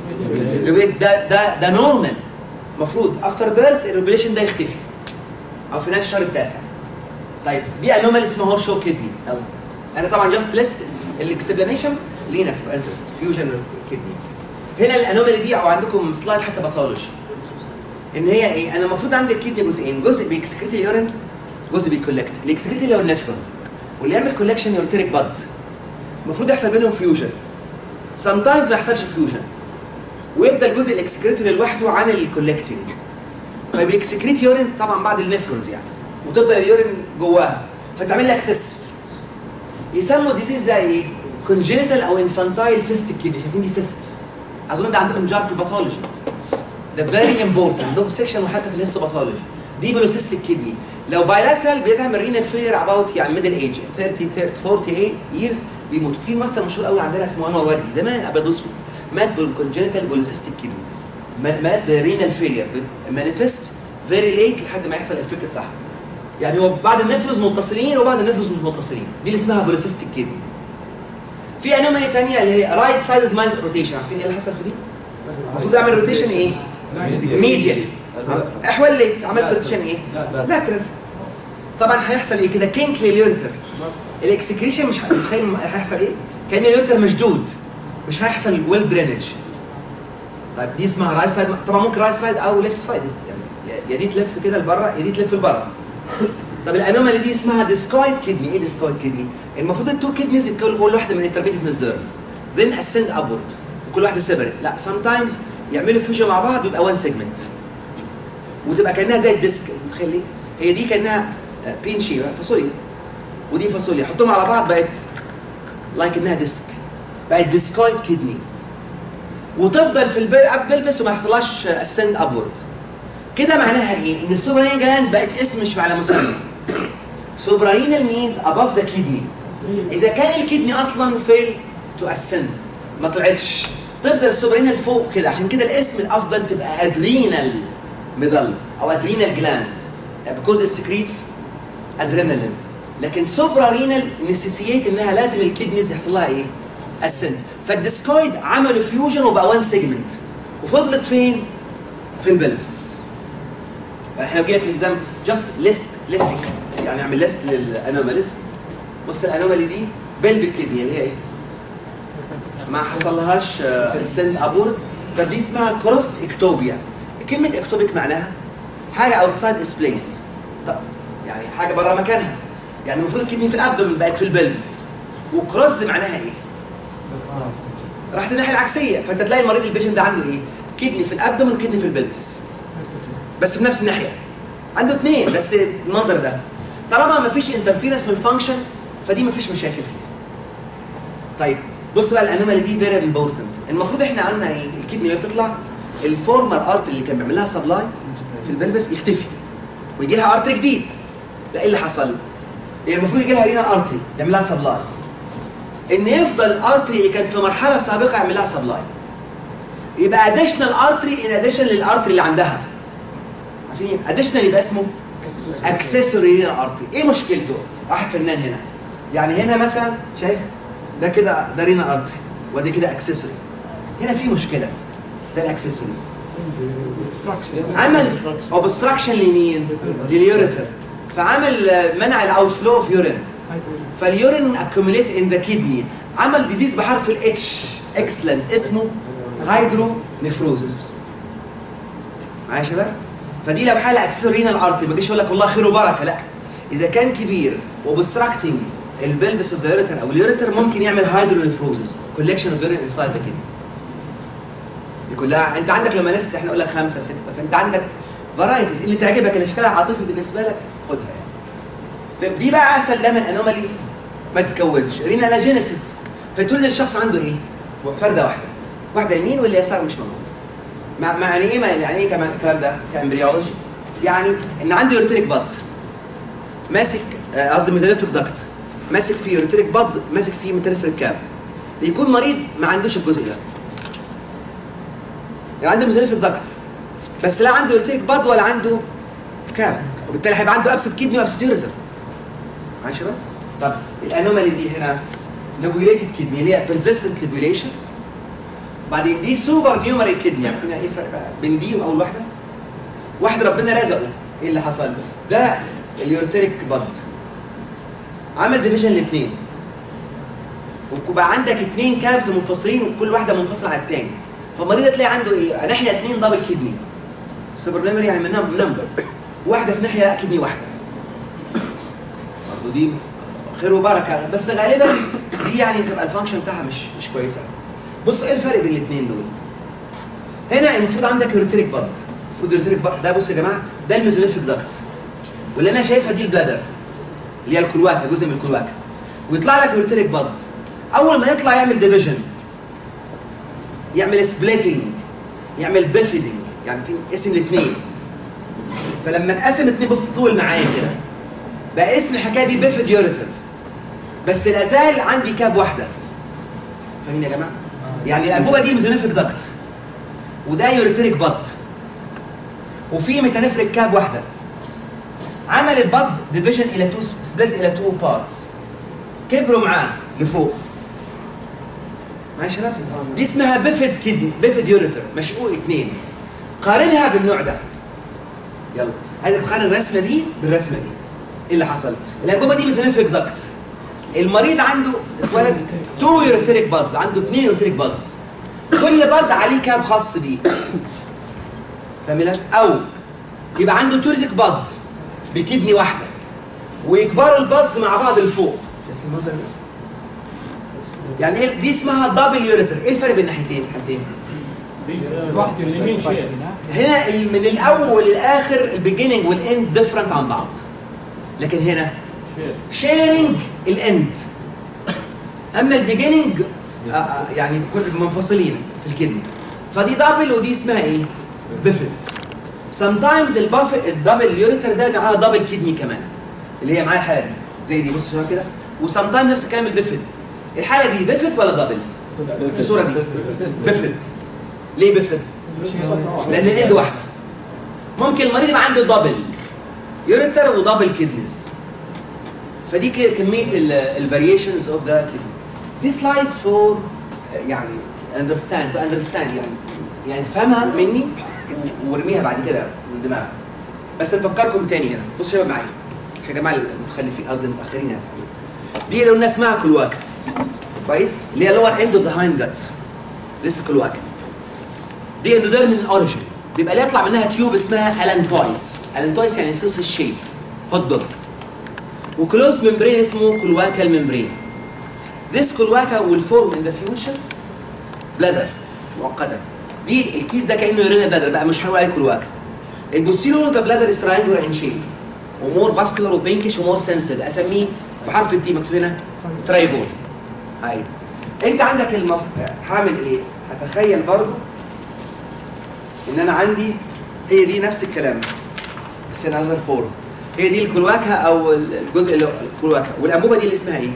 ده ده ده نورمال المفروض افتر بيرث الريبليشن ده يختفي او في نهايه الشهر التاسع طيب دي انومال اسمها هور شو كدني يلا انا طبعا جاست ليست الاكسبلانيشن لينا في انترست فيوجن كدني هنا الانومالي دي او عندكم سلايد حتى باثولوجي ان هي ايه انا المفروض عندي الكدني جزئين جزء بيكسكريت اليورين جزء بيكولكت الاكسكريت اللي هو النفرون واللي يعمل كولكشن يورتيريك باد المفروض يحصل بينهم فيوجن سام تايمز ما يحصلش فيوجن ويفضل الجزء الاكسكريتوري لوحده عن الكولكتنج فبيكسكريت يورين طبعا بعد النفرونز يعني وتفضل اليورين جواها فتعمل لك سيست يسموا الديزيز ده ايه؟ كونجينيتال او انفانتايل سيستيك كيدني شايفين دي سيست اظن ده عندكم جار في الباثولوجي ده فيري امبورتنت عندكم سيكشن وحتى في الهيستوباثولوجي دي بلوسيستيك كيدني لو بايلاترال بيتعمل رينال فيلير اباوت يعني ميدل ايج 30 48 ييرز بيموت في ممثل مشهور قوي عندنا اسمه انور وردي زمان ابيض اسود مات بالكونجينيتال بوليسيستيك كيدني مات برينال فيلير مانيفست فيري ليت لحد ما يحصل الافكت بتاعها يعني هو بعد النفرز متصلين وبعد النفرز مش متصلين دي اللي اسمها بوليسيستيك كيدني في انومالي ثانيه اللي هي رايت سايدد مايند روتيشن عارفين ايه اللي حصل في دي؟ المفروض اعمل روتيشن ايه؟ ميديالي احولت عملت روتيشن ايه؟ لاترال طبعا هيحصل ايه كده كينك لليورتر الاكسكريشن مش متخيل هيحصل ايه؟ كان اليورتر مشدود مش هيحصل ويل درينج طيب دي اسمها رايت سايد طبعا ممكن رايت سايد او ليفت سايد يعني يا دي تلف كده لبره يا دي تلف لبره طب الانومالي دي اسمها ديسكويد كدني ايه ديسكويد كدني؟ المفروض التو كدنيز يتكونوا كل واحده من انترميديت ميزديرم then ascend upward وكل واحده سيبريت لا sometimes يعملوا فيوجن مع بعض ويبقى وان سيجمنت وتبقى كانها زي الديسك متخيل ليه؟ هي دي كانها بين شيب فاصوليا ودي فاصوليا حطهم على بعض بقت لايك انها ديسك بقت ديسكويد كدني وتفضل في البلفس وما يحصلهاش اسند ابورد كده معناها ايه؟ ان السوبراين جلاند بقت اسم مش على مسمى سوبراينال مينز اباف ذا كدني اذا كان الكدني اصلا فيل تو اسند ما طلعتش تفضل السوبراينال فوق كده عشان كده الاسم الافضل تبقى ادرينال ميدل او ادرينال جلاند بيكوز السكريتس ادرينالين لكن سوبرا رينال نسيسيات انها لازم الكدنيز يحصل لها ايه؟ السن فالديسكويد عملوا فيوجن وبقى وان سيجمنت وفضلت فين؟ في البلس احنا جينا في الاكزام جاست ليست ليست يعني اعمل ليست للانوماليز بص الانومالي دي بلبك كدني اللي هي ايه؟ ما حصلهاش السند ابورد فدي اسمها كروست اكتوبيا كلمه اكتوبيك معناها حاجه اوتسايد اس بليس يعني حاجه بره مكانها يعني المفروض الكدني في الابدومن بقت في البلبس وكروس دي معناها ايه؟ راحت الناحيه العكسيه فانت تلاقي المريض البيشنت ده عنده ايه؟ كدني في الابدومن كدني في البلبس بس في نفس الناحيه عنده اثنين بس المنظر ده طالما ما فيش انترفيرنس من الفانكشن فدي ما فيش مشاكل فيها طيب بص بقى الانومالي دي فيري امبورتنت المفروض احنا قلنا ايه الكدني وهي بتطلع الفورمر ارت اللي كان بيعمل لها سبلاي في البلفس يختفي ويجي لها ارتري جديد ده ايه اللي حصل؟ هي المفروض يجي لها رينا ارتري يعمل لها سبلاي ان يفضل الارتري اللي كان في مرحله سابقه يعمل لها سبلاي يبقى اديشنال ارتري ان اديشن للارتري اللي عندها عارفين اديشنال يبقى اسمه اكسسوري رينا ارتري ايه مشكلته؟ واحد فنان هنا يعني هنا مثلا شايف ده كده ده رينا ارتري ودي كده اكسسوري هنا في مشكله ده الاكسسوري عمل اوبستراكشن لمين؟ لليوريتر فعمل آه، منع الاوت فلو اوف يورين فاليورين اكيوميليت ان ذا كيدني عمل ديزيز بحرف الاتش اكسلنت اسمه هايدرو نفروزس معايا يا شباب؟ فدي لو حاله اكسسورينا الارتي ما اجيش اقول لك والله خير وبركه لا اذا كان كبير وبستراكتنج البلبس اوف ذا يوريتر او اليوريتر ممكن يعمل هايدرو نفروزس كولكشن اوف يورين انسايد ذا كيدني دي كلها انت عندك لما لست احنا نقول لك خمسه سته فانت عندك فرايتيز اللي تعجبك اللي شكلها عاطفي بالنسبه لك خدها يعني طب دي بقى اسهل ده من انومالي ما تتكونش رينالاجينيسيس فتولد الشخص عنده ايه؟ فرده واحده واحده يمين واللي يسار مش موجود مع مع يعني ايه يعني ايه كمان الكلام ده كامبريولوجي يعني ان عنده يورتريك بط ماسك آه، قصدي ميزانيفريك دكت ماسك فيه يورتريك بط ماسك فيه ميتانيفريك كاب يكون مريض ما عندوش الجزء ده يعني عنده ميزانيفريك دكت بس لا عنده يورتريك بط ولا عنده كاب وبالتالي هيبقى عنده ابسط كيدني وابسط يوريتر معايا يا شباب؟ طب الانومالي دي هنا لوبيوليتد كيدني اللي هي بيرزيستنت لوبيوليشن بعدين دي سوبر نيومري كيدني عارفين ايه الفرق بقى بين دي واول واحده؟ واحده ربنا رزقه ايه اللي حصل؟ ده اليورتريك بط عمل ديفيجن لاثنين وبقى عندك اثنين كابز منفصلين وكل واحده منفصله عن الثاني فالمريض تلاقي عنده ايه؟ ناحيه اثنين دبل كيدني سوبر نيومري يعني من نمبر واحده في ناحيه كيدني واحده برضه دي خير وبركه بس غالبا دي يعني تبقى الفانكشن بتاعها مش مش كويسه بص ايه الفرق بين الاثنين دول هنا المفروض عندك يوريتريك بط المفروض يوريتريك بط ده بص يا جماعه ده الميزونيفريك داكت واللي انا شايفها دي البلادر اللي هي الكلواكه جزء من الكلواكه ويطلع لك يوريتريك بط اول ما يطلع يعمل ديفيجن يعمل سبليتنج يعمل بيفيدنج يعني في اسم الاثنين فلما نقسم الاثنين بص طول معايا كده بقى اسم الحكايه دي بيفيد يوريتر بس لا زال عندي كاب واحده فاهمين يا جماعه؟ يعني الانبوبه دي ميزونيفريك داكت وده يوريتريك بط وفي ميتانيفريك كاب واحده عمل البط ديفيجن الى تو سبليت الى تو بارتس كبروا معاه لفوق معايا يا شباب؟ دي اسمها بيفيد كدني بيفيد يوريتر مشقوق اثنين قارنها بالنوع ده يلا عايزك تقارن الرسمه دي بالرسمه دي ايه اللي حصل؟ الانبوبه دي ميزانيفريك داكت المريض عنده اتولد تو يوريتريك باز عنده اثنين يوريتريك باز كل باد عليه كاب خاص بيه فاهم او يبقى عنده تو يوريتريك بادز بكدني واحده ويكبروا البادز مع بعض لفوق شايفين المنظر ده؟ يعني ايه دي اسمها دبل يوريتر ايه الفرق بين الناحيتين حالتين واحد اليمين شيء. هنا ال- من الاول للاخر البيجيننج والاند ديفرنت عن بعض لكن هنا شيرنج الاند اما البيجيننج يعني كل منفصلين في الكدني فدي دبل ودي اسمها ايه؟ بيفت sometimes الباف الدبل يوريتر ده معاها دبل كدني كمان اللي هي معاها الحاله دي زي دي بص شباب كده وسمتايم نفس الكلام البيفت الحاله دي بيفت ولا دبل؟ الصوره دي بيفت ليه بيفت؟ لان الاند واحده ممكن المريض يبقى عنده دبل يوريتر ودبل كيدنيز فدي ك- كميه الفاريشنز اوف ذا كدني دي سلايدز فور يعني اندرستاند تو اندرستاند يعني يعني فهمها مني و- وارميها بعد كده من دماغك بس نفكركم تاني هنا بصوا يا شباب معايا عشان يا جماعه المتخلفين قصدي المتاخرين يعني دي لو الناس اسمها كلواكا كويس اللي هي لور اند اوف ذا هايند جت ذيس كلواكا دي اندوديرمين اوريجين بيبقى اللي يطلع منها تيوب اسمها الانتويس الانتويس يعني سيس الشيب هوت دوج وكلوز ممبرين اسمه كلواكال ممبرين This كلواكا will form in the future bladder مؤقتا دي الكيس ده كانه يورينا بلادر بقى مش هنقول عليه كلواكا البوستيريور اوف ذا بلادر تراينجولار ان شيب ومور فاسكولار وبينكش ومور سنسيتيف اسميه بحرف التي مكتوب هنا ترايجون ايوه انت عندك المف... هعمل ايه؟ هتخيل برضه ان انا عندي هي دي نفس الكلام بس in another form هي دي الكلواكا او الجزء اللي الكلواكا والانبوبه دي اللي اسمها ايه؟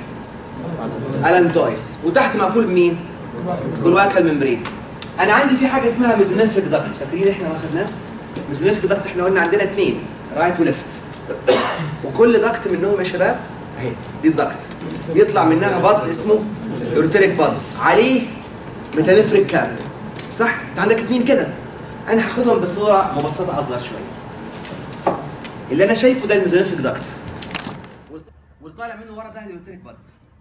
الانتويس وتحت مقفول بمين؟ كلواكا الممبرين انا عندي في حاجه اسمها ميزونيفريك داكت فاكرين احنا واخدناه؟ ميزونيفريك داكت احنا قلنا عندنا اثنين رايت وليفت وكل داكت منهم يا شباب اهي دي الداكت بيطلع منها بط اسمه يورتريك بط عليه ميتانيفريك كاب صح انت عندك اتنين كده انا هاخدهم بصوره مبسطه اصغر شويه اللي انا شايفه ده الميزونيفيك داكت والطالع منه ورا ده اليوتريك باد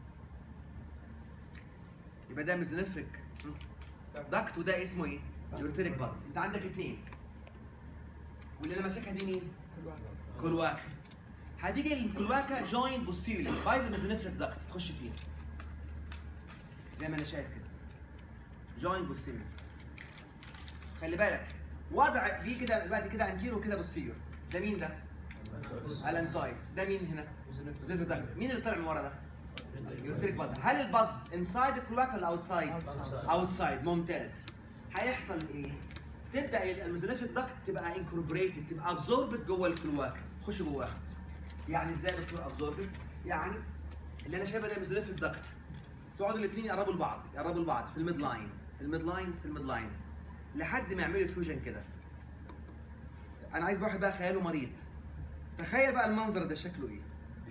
يبقى ده ميزونيفريك داكت وده اسمه ايه؟ يورتريك باد انت عندك اثنين واللي انا ماسكها دي مين؟ كلواكا هتيجي الكلواكا جوينت بوستيريور باي ذا ميزونيفريك داكت تخش فيها زي ما انا شايف كده جوينت بوستيريور خلي بالك وضع دي كده بعد كده انتيرو كده بوستيريور ده مين ده؟ الانتايز ده مين هنا؟ ميزونيفريك داكت مين اللي طلع من ورا ده؟ يورتريك باد هل الباد انسايد الكلواك ولا اوتسايد؟ اوتسايد ممتاز هيحصل ايه؟ تبدا الميزونيفيك داكت تبقى انكوربريتد تبقى ابزوربت جوه الكلواك تخش جواها يعني ازاي يا دكتور ابزوربت؟ يعني اللي انا شايفه ده ميزونيفيك داكت تقعدوا الاثنين يقربوا لبعض يقربوا لبعض في الميد لاين في الميد لاين في الميد لاين لحد ما يعملوا فيوجن كده انا عايز واحد بقى خياله مريض تخيل بقى المنظر ده شكله ايه؟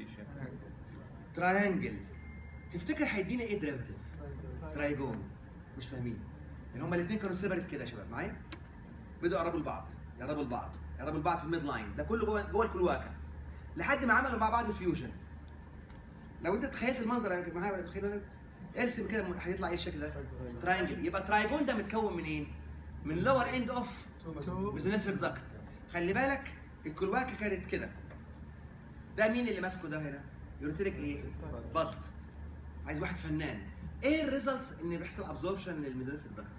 تراينجل تفتكر هيدينا ايه ديريفيتيف؟ ترايجون مش فاهمين يعني هما الاثنين كانوا سيبريت كده يا شباب معايا؟ بدأوا يقربوا لبعض يقربوا لبعض يقربوا لبعض في الميد لاين ده كله جوه جوه الكلواكا لحد ما عملوا مع بعض فيوجن لو انت تخيلت المنظر يعني معايا ولا تخيل ارسم كده هيطلع ايه الشكل ده؟ تراينجل يبقى ترايجون ده متكون من ايه؟ من لور اند اوف ميزونيفريك داكت خلي بالك الكلواكا كانت كده ده مين اللي ماسكه ده هنا؟ يوريتريك ايه؟ بط عايز واحد فنان ايه الريزلتس ان بيحصل ابزوربشن للميزونيفريك داكت؟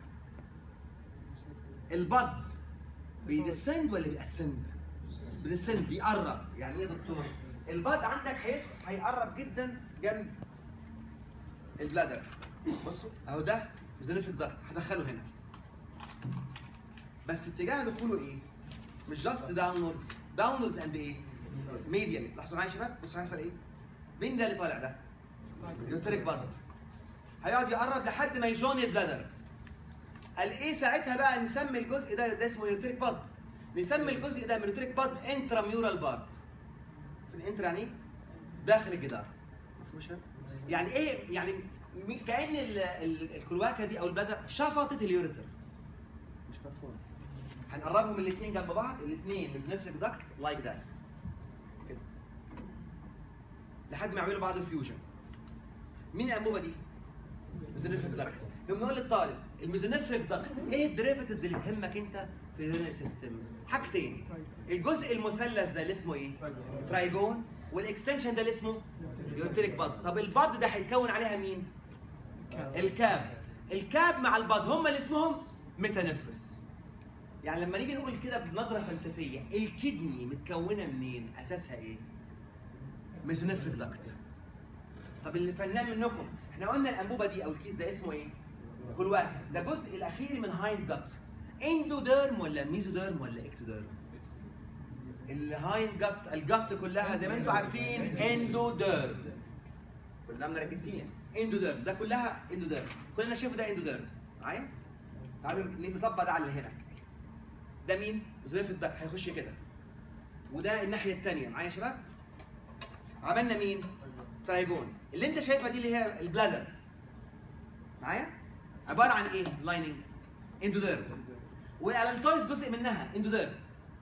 البط بيدسند ولا بيأسند؟ بيدسند بيقرب يعني ايه يا دكتور؟ البط عندك هيدخل هيقرب جدا جنب البلادر بصوا اهو ده ميزونيفريك داكت هدخله هنا بس اتجاه دخوله ايه؟ مش جاست داونوردز داونوردز اند ايه؟ ميديال لاحظوا معايا يا شباب بصوا هيحصل ايه؟ مين ده اللي طالع ده؟ يوتريك بادر هيقعد يقرب لحد ما يجون البلادر قال ايه ساعتها بقى نسمي الجزء ده ده اسمه يوتريك باد نسمي الجزء ده من يوتريك باد انتراميورال بارت في الانتر يعني ايه؟ داخل الجدار مفهوم يا شباب؟ يعني ايه يعني مي- كان ال- ال- الكلواكه دي او البلادر شفطت اليوريتر مش مفهوم هنقربهم الاثنين جنب بعض الاثنين ميزنفريك داكتس لايك ذات كده لحد ما يعملوا بعض فيوجن مين الانبوبه دي؟ ميزونيفريك داكت لما نقول للطالب الميزونيفريك داكت ايه الديريفاتيفز اللي تهمك انت في الهيرنال سيستم؟ حاجتين الجزء المثلث ده اللي اسمه ايه؟ ترايجون والاكستنشن ده اللي اسمه يورتريك باد طب الباد ده هيتكون عليها مين؟ الكاب الكاب مع الباد هم اللي اسمهم ميتانفرس يعني لما نيجي نقول كده بنظره فلسفيه الكدني متكونه منين؟ اساسها ايه؟ ميزونيفريك داكت طب اللي فنان منكم احنا قلنا الانبوبه دي او الكيس ده اسمه ايه؟ كلواك ده الجزء الاخير من هايند جات اندوديرم ولا ميزوديرم ولا اكتوديرم؟ الهايند جات الجات كلها زي ما انتم عارفين اندوديرم كلنا مركزين اندوديرم ده كلها اندوديرم كلنا شايفه ده اندوديرم معايا؟ تعالوا نطبق ده على اللي هنا ده مين؟ زي في الدك هيخش كده وده الناحيه الثانيه معايا يا شباب؟ عملنا مين؟ ترايجون اللي انت شايفها دي اللي هي البلادر معايا؟ عباره عن ايه؟ لايننج اندوديرم والالانتويز جزء منها اندوديرم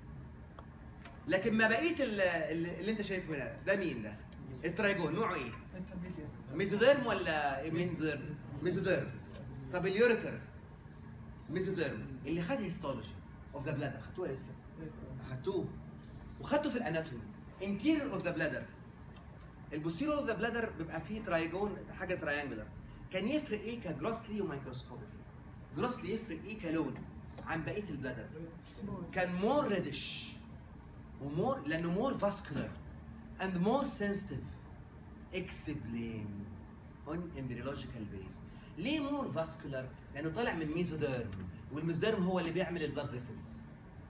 لكن ما بقيه ال- ال- اللي انت شايفه هنا ده مين ده؟ الترايجون نوعه ايه؟ ميزوديرم ولا ميزوديرم؟ ميزوديرم طب اليوريتر ميزوديرم اللي خد هيستولوجي اوف ذا بلادر خدتوها لسه؟ اخدتوه وخدته في الاناتومي انتيريور اوف ذا بلادر البوستيريور اوف ذا بلادر بيبقى فيه ترايجون حاجه تراينجلر كان يفرق ايه كجروسلي ومايكروسكوبيك جروسلي يفرق ايه كلون عن بقيه البلادر كان مور ريدش ومور لانه مور فاسكولار اند مور سنسيتيف اكسبلين اون امبريولوجيكال بيز ليه مور فاسكولار؟ لانه طالع من ميزوديرم والميزوديرم هو اللي بيعمل البلاد فيسلز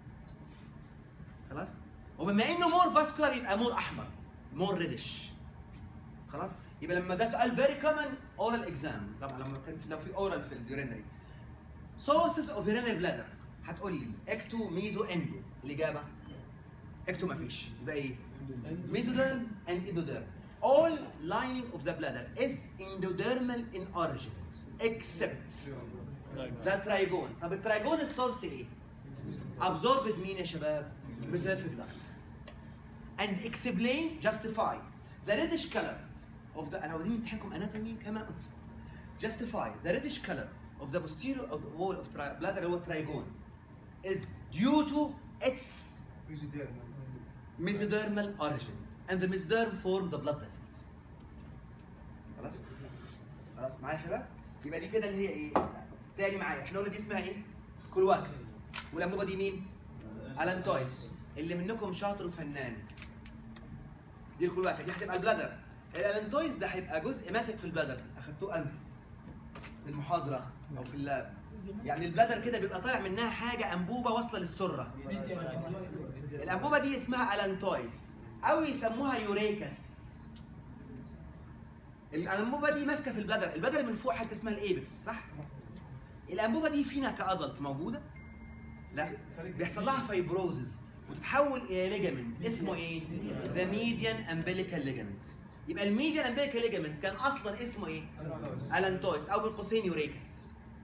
خلاص؟ وبما انه مور فاسكولار يبقى مور احمر مور ريدش خلاص؟ يبقى لما ده سؤال فيري كومن اورال اكزام طبعا لما كان في- لو في اورال في اليورينري سورسز اوف يورينري بلادر هتقول لي اكتو ميزو اندو الاجابه اكتو ما فيش يبقى ايه؟ mesoderm and endoderm. All lining of the bladder is endodermal in origin, except ده ترايجون طب الترايجون السورس ايه؟ absorbed مين يا شباب؟ mesonephric duct and explain justify the reddish color of the انا عاوزين نمتحنكم anatomy كمان justify the reddish color of the posterior of the wall of tri- bladder هو trigon is due to its mesodermal origin and the mesoderm form the blood vessels خلاص خلاص معايا يا شباب يبقى دي كده اللي هي ايه تاني معايا احنا قلنا دي اسمها ايه كلواكا والانبوبه دي مين الانتويس اللي منكم شاطر وفنان دي الكلواكا دي هتبقى البلادر الالانتويس ده هيبقى جزء ماسك في البلادر اخدتوه امس في المحاضره او في اللاب يعني البلادر كده بيبقى طالع منها حاجه انبوبه واصله للسره الانبوبه دي اسمها الانتويس او يسموها يوريكس الانبوبه دي ماسكه في البلادر البلادر من فوق حته اسمها الايبكس صح الانبوبه دي فينا كادلت موجوده لا بيحصل لها فايبروزز وتتحول الى ليجامنت اسمه ايه ذا ميديان امبليكال ليجامنت يبقى الميديان امبليكال ليجامنت كان اصلا اسمه ايه الانتويس او بالقوسين يوريكس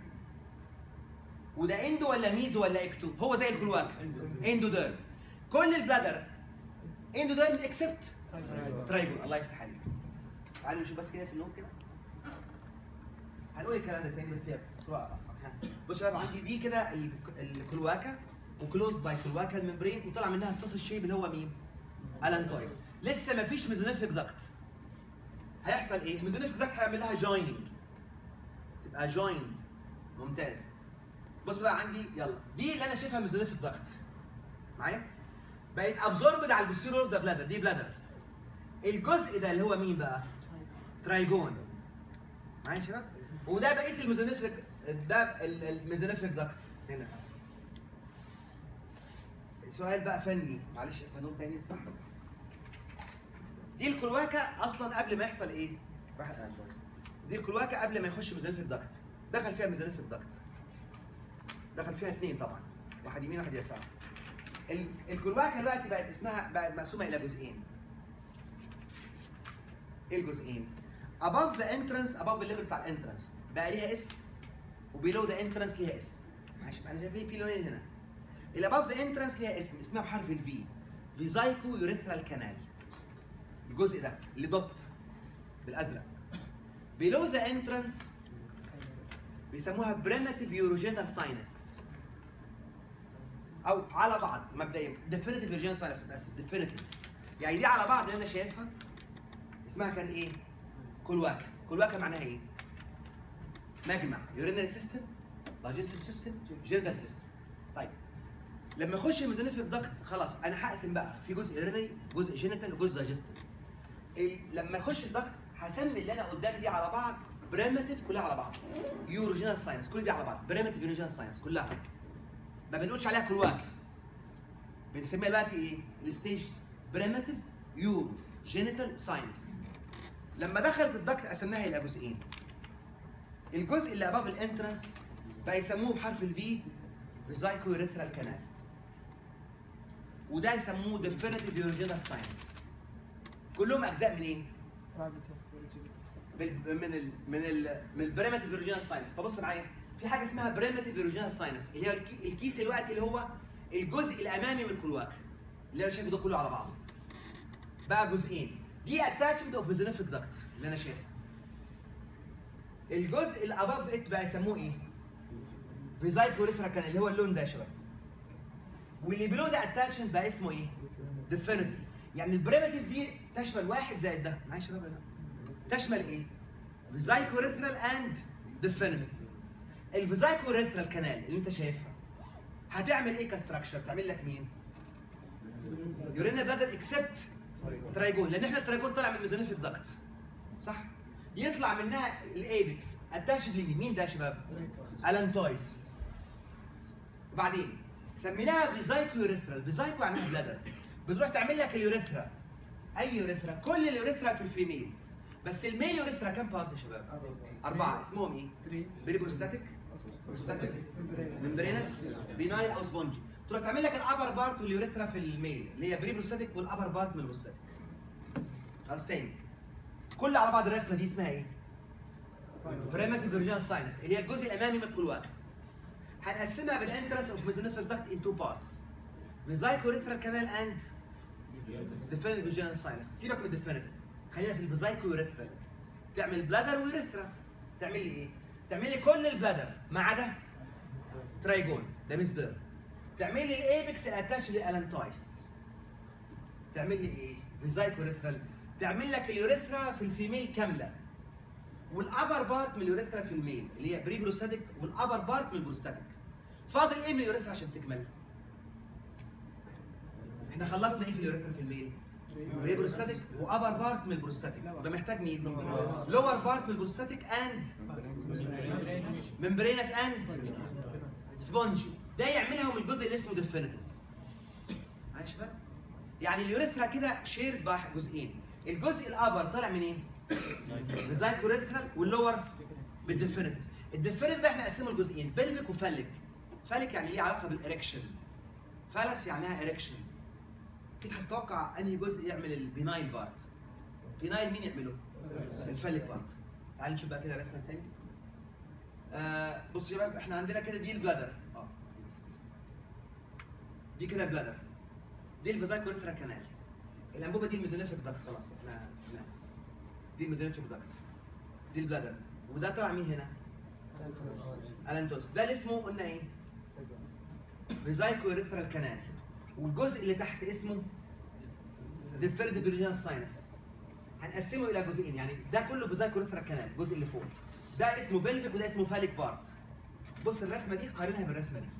وده اندو ولا ميزو ولا اكتو هو زي الكلواك اندو ديرم كل البلادر اندو ديرم اكسبت ترايجون الله يفتح عليك تعالوا نشوف بس كده في النوم كده هنقول الكلام ده تاني بس هي بسرعه اصلا ها بص يا شباب عندي دي كده ال- الكلواكا وكلوز باي كلواكا الممبرين وطلع منها الصوص الشيب اللي هو مين؟ الانتويز لسه ما فيش ميزونيفيك داكت هيحصل ايه؟ ميزونيفيك داكت هيعمل لها جويننج تبقى جويند ممتاز بص بقى عندي يلا دي اللي انا شايفها ميزونيفيك داكت معايا؟ بقت ابزوربد على البوستيرور اوف ذا بلادر دي بلادر الجزء ده اللي هو مين بقى؟ ترايجون معايا يا شباب؟ وده بقيه الميزونيفريك ده ال- الميزونيفريك داكت هنا سؤال بقى فني معلش فنون تاني صح؟ دي الكلواكا اصلا قبل ما يحصل ايه؟ راح آه كويس دي الكلواكا قبل ما يخش ميزونيفريك داكت دخل فيها ميزونيفريك داكت دخل فيها اثنين طبعا واحد يمين واحد يسار ال- الكلواكا دلوقتي بقت اسمها بقت مقسومه الى جزئين ايه الجزئين؟ above the entrance above الليفل بتاع الانترنس بقى ليها اسم وبيلو ذا انترنس ليها اسم ماشي انا شايف في لونين هنا اللي above the entrance ليها اسم اسمها بحرف الفي فيزايكو يوريثرال كانال الجزء ده اللي دوت بالازرق below the entrance بيسموها بريماتيف يوروجينال ساينس او على بعض مبدئيا ديفينيتيف يوروجينال ساينس متاسف ديفينيتيف يعني دي على بعض اللي انا شايفها اسمها كان ايه؟ كلواكا كلواكا معناها ايه؟ مجمع يورينري سيستم دايجستيف سيستم جينيتال سيستم طيب لما يخش الميزونيفيك داكت خلاص انا هقسم بقى في جزء يورينري جزء جينيتال وجزء دايجستيف لما يخش الداكت هسمي اللي انا قدامي دي على بعض بريماتيف كلها على بعض يوروجينال ساينس كل دي على بعض بريماتيف يوروجينال ساينس كلها ما بنقولش عليها كلواكا بنسميها دلوقتي ايه؟ الستيج بريماتيف يورو جينيتال ساينس لما دخلت الدكت قسمناها الى جزئين الجزء اللي اباف الانترنس بقى يسموه بحرف الفي فيزايكو يوريثرال كانال وده يسموه ديفينيتيف يوريجينال ساينس كلهم اجزاء منين؟ بال- من ال من ال من البريماتيف يوريجينال ساينس فبص معايا في حاجه اسمها بريماتيف يوريجينال ساينس اللي هي الكي- الكيس الوقتي اللي هو الجزء الامامي من الكلواك اللي انا شايفه ده كله على بعضه بقى جزئين دي اتاشمنت اوف ميزونيفيك داكت اللي انا شايفها الجزء اللي اباف ات بقى يسموه ايه؟ فيزايكوريثرا كان اللي هو اللون ده يا شباب واللي بلو ده اتاشمنت بقى اسمه ايه؟ ديفينيتيف يعني البريمتيف دي تشمل واحد زائد ده معايا يا شباب ولا لا؟ تشمل ايه؟ فيزايكوريثرال اند ديفينيتيف الفيزايكوريثرال كانال اللي انت شايفها هتعمل ايه كستراكشر؟ تعمل لك مين؟ يورينا بلادر اكسبت ترايجون لان احنا الترايجون طالع من ميزونيفيك داكت صح؟ يطلع منها الايبكس اتاشد لمين؟ مين ده يا شباب؟ الانتويس وبعدين سميناها فيزايكو يوريثرال فيزايكو يعني بلادر بتروح تعمل لك اليوريثرا اي يوريثرا كل اليوريثرا في الفيميل بس الميل يوريثرا كام بارت يا شباب؟ أربعة اسمهم إيه؟ بري بروستاتيك بروستاتيك ممبرينس بينايل أو سبونجي تروح تعمل لك الأبر بارت واليوريثرا في الميل اللي هي بري بروستاتيك والأبر بارت من البروستاتيك خلاص تاني كل على بعض الرسمة دي اسمها إيه؟ بريماتيف فيرجينال ساينس اللي هي الجزء الأمامي من الكلواكا هنقسمها بالانترس اوف ميزونيفيك داكت ان تو بارتس فيزايكوريثرال كانال اند ديفينيتيف فيجينال ساينس سيبك من الديفينيتيف خلينا في الفيزايكوريثرال تعمل بلادر ويرثرا تعمل لي ايه؟ تعمل لي كل البلادر ما عدا ترايجون ده ميزدر تعمل لي الايبكس الاتاش للالانتايس تعمل لي ايه؟ فيزايكوريثرال تعمل لك اليوريثرا في الفيميل كامله والابر بارت من اليوريثرا في الميل اللي هي بري بروستاتيك والابر بارت من البروستاتيك فاضل ايه من اليوريثرا عشان تكمل؟ احنا خلصنا ايه في اليوريثرا في الميل؟ بري بروستاتيك وابر بارت من البروستاتيك يبقى محتاج مين؟ لور بارت من البروستاتيك اند ممبرينس اند سبونجي ده يعملها من الجزء اللي اسمه ديفينيتيف معايا يا شباب؟ يعني اليوريثرا كده شير بح جزئين الجزء الابر طالع منين؟ ريزايت يوريثرال واللور بالديفينيتيف الديفينيتيف ده احنا نقسمه لجزئين بلفيك وفاليك فاليك يعني ليه علاقه بالاريكشن فالس يعنيها اريكشن اكيد هتتوقع انهي جزء يعمل البينايل بارت بينايل مين يعمله؟ الفاليك بارت تعال نشوف بقى كده رسمه تاني آه بصوا يا شباب احنا عندنا كده دي البلادر اه دي كده البلادر دي الفازايكوريثرا كانال الانبوبه دي الميزونيفيك داكت خلاص احنا سمعناها دي الميزونيفيك داكت دي البلادر وده طلع مين هنا؟ الانتوس ده اللي اسمه قلنا ايه؟ فيزايكوريثرال كانال والجزء اللي تحت اسمه ديفيرد بريجينال ساينس هنقسمه الى جزئين يعني ده كله فيزايكوريثرال كانال الجزء اللي فوق ده اسمه بلفيك وده اسمه فاليك بارت بص الرسمه دي قارنها بالرسمه دي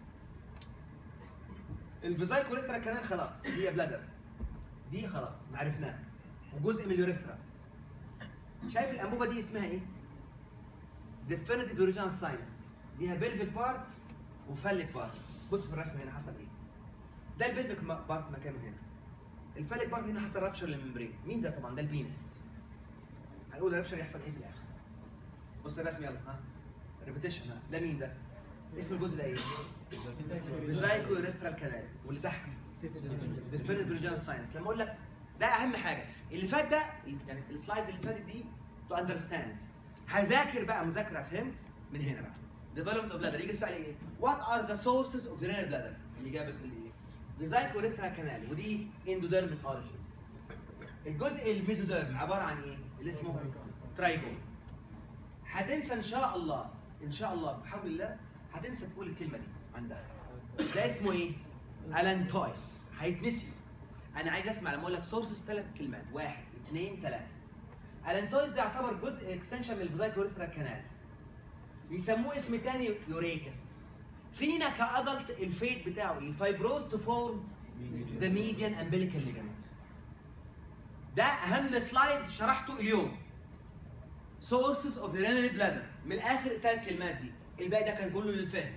الفيزايكوريثرا كانال خلاص هي بلادر دي خلاص عرفناها وجزء من اليوريثرا شايف الانبوبه دي اسمها ايه؟ ديفينيتيف اوريجينال ساينس ليها بلفيك بارت وفاليك بارت بص في الرسمه هنا حصل ايه؟ ده البلفيك بارت مكانه هنا الفاليك بارت هنا حصل رابشر للممبرين مين ده طبعا ده البينس هنقول الرابشر يحصل ايه في الاخر بص الرسم يلا ها ريبيتيشن ها ده مين ده؟ اسم الجزء ده ايه؟ فيزايكو يوريثرال كانال واللي تحت ديفينيت بريجنال ساينس لما اقول لك ده اهم حاجه اللي فات ده يعني السلايدز اللي فاتت دي تو اندرستاند هذاكر بقى مذاكره فهمت من هنا بقى ديفلوبمنت اوف بلادر يجي السؤال ايه؟ وات ار ذا سورسز اوف يورينال بلادر؟ الاجابه بتقول ايه؟ فيزايكو يوريثرال كانال ودي اندوديرمال اوريجين الجزء الميزوديرم عباره عن ايه؟ اللي اسمه ترايجون هتنسى ان شاء الله ان شاء الله بحول الله هتنسى تقول الكلمه دي عندها ده اسمه ايه؟ الانتويس هيتنسي انا عايز اسمع لما اقول لك سورسز ثلاث كلمات واحد اثنين ثلاثه الانتويس ده يعتبر جزء اكستنشن من الفيزايكوريثرا كانال يسموه اسم تاني يوريكس فينا كادلت الفيت بتاعه ايه؟ فايبروز تو فورم ذا ميديان امبليكال ليجمنت ده اهم سلايد شرحته اليوم sources of urinary bladder من الاخر الثلاث كلمات دي الباقي ده كان كله للفهم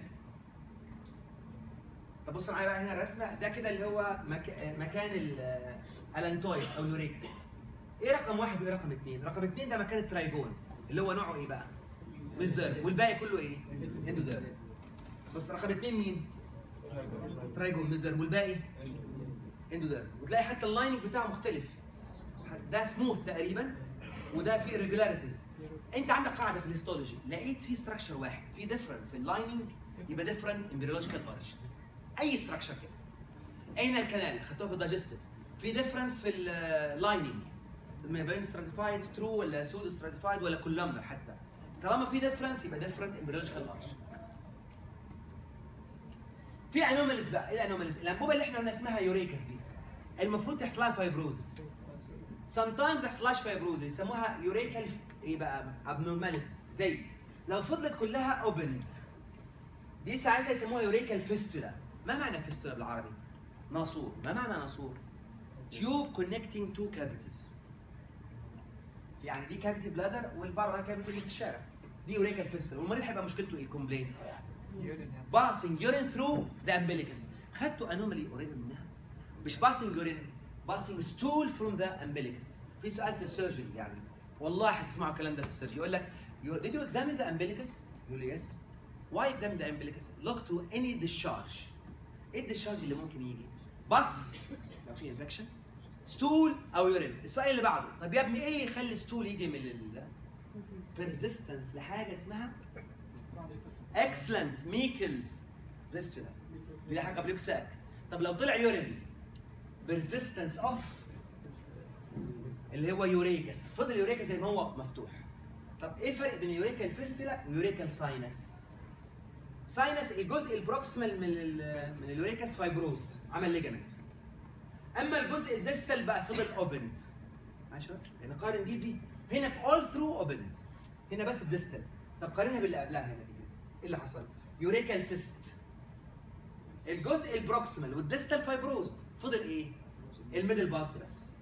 طب بص معايا بقى هنا الرسمه ده كده اللي هو مك... مكان الالانتويس او اليوريكس ايه رقم واحد وايه رقم اثنين؟ رقم اثنين ده مكان الترايجون اللي هو نوعه ايه بقى؟ ميزدر والباقي كله ايه؟ اندوديرم بص رقم اثنين مين؟ ترايجون ميزدر والباقي اندوديرم وتلاقي حتى اللايننج بتاعه مختلف ده سموث تقريبا وده فيه irregularities انت عندك قاعده في الهيستولوجي لقيت في ستراكشر واحد في ديفرنت في اللايننج يبقى ديفرنت امبريولوجيكال اوريجن اي ستراكشر كده اين الكنال خدتوها في الدايجستيف في ديفرنس في اللايننج ما بين ستراتيفايد ترو ولا سودو ستراتيفايد ولا كولومنر حتى طالما في ديفرنس يبقى ديفرنت امبريولوجيكال اوريجن في انوماليز بقى ايه الانوماليز الانبوبه اللي احنا قلنا اسمها يوريكس دي المفروض تحصل لها فايبروزس sometimes يحصلهاش فايبروزس يسموها يوريكال ايه بقى abnormalities زي لو فضلت كلها اوبند دي ساعتها يسموها يوريكال فيستولا ما معنى فيستولا بالعربي؟ ناصور ما معنى ناصور؟ تيوب كونكتنج تو كافيتيز يعني دي كافيتي بلادر والبره كافيتي اللي في الشارع دي يوريكال فيستولا والمريض هيبقى مشكلته ايه؟ كومبلينت باسنج يورين ثرو ذا امبليكس خدتوا انومالي قريبه منها مش باسنج يورين باسنج ستول فروم ذا امبليكس في سؤال في السيرجري يعني والله هتسمعوا الكلام ده في السيرجري يقول لك you, did you examine the umbilicus؟ يقول لي yes why examine the umbilicus؟ look to any discharge ايه الديشارج اللي ممكن يجي؟ بص لو في انفكشن ستول او يورين السؤال اللي بعده طب يا ابني ايه اللي يخلي ستول يجي من ال persistence لحاجه اسمها اكسلنت ميكلز فيستولا اللي حق قبل ساك طب لو طلع يورين بيرزيستنس اوف اللي هو يوريكس فضل يوريكس زي ما هو مفتوح طب ايه الفرق بين يوريكال فيستولا ويوريكال ساينس ساينس الجزء البروكسيمال من ال من اليوريكس فايبروزد عمل ليجامنت اما الجزء الديستال بقى فضل اوبند ماشي يعني قارن دي دي هنا اول ثرو اوبند هنا بس الديستال طب قارنها باللي قبلها هنا دي كده ايه اللي حصل يوريكال سيست الجزء البروكسيمال والديستال فايبروزد فضل ايه الميدل بارت بس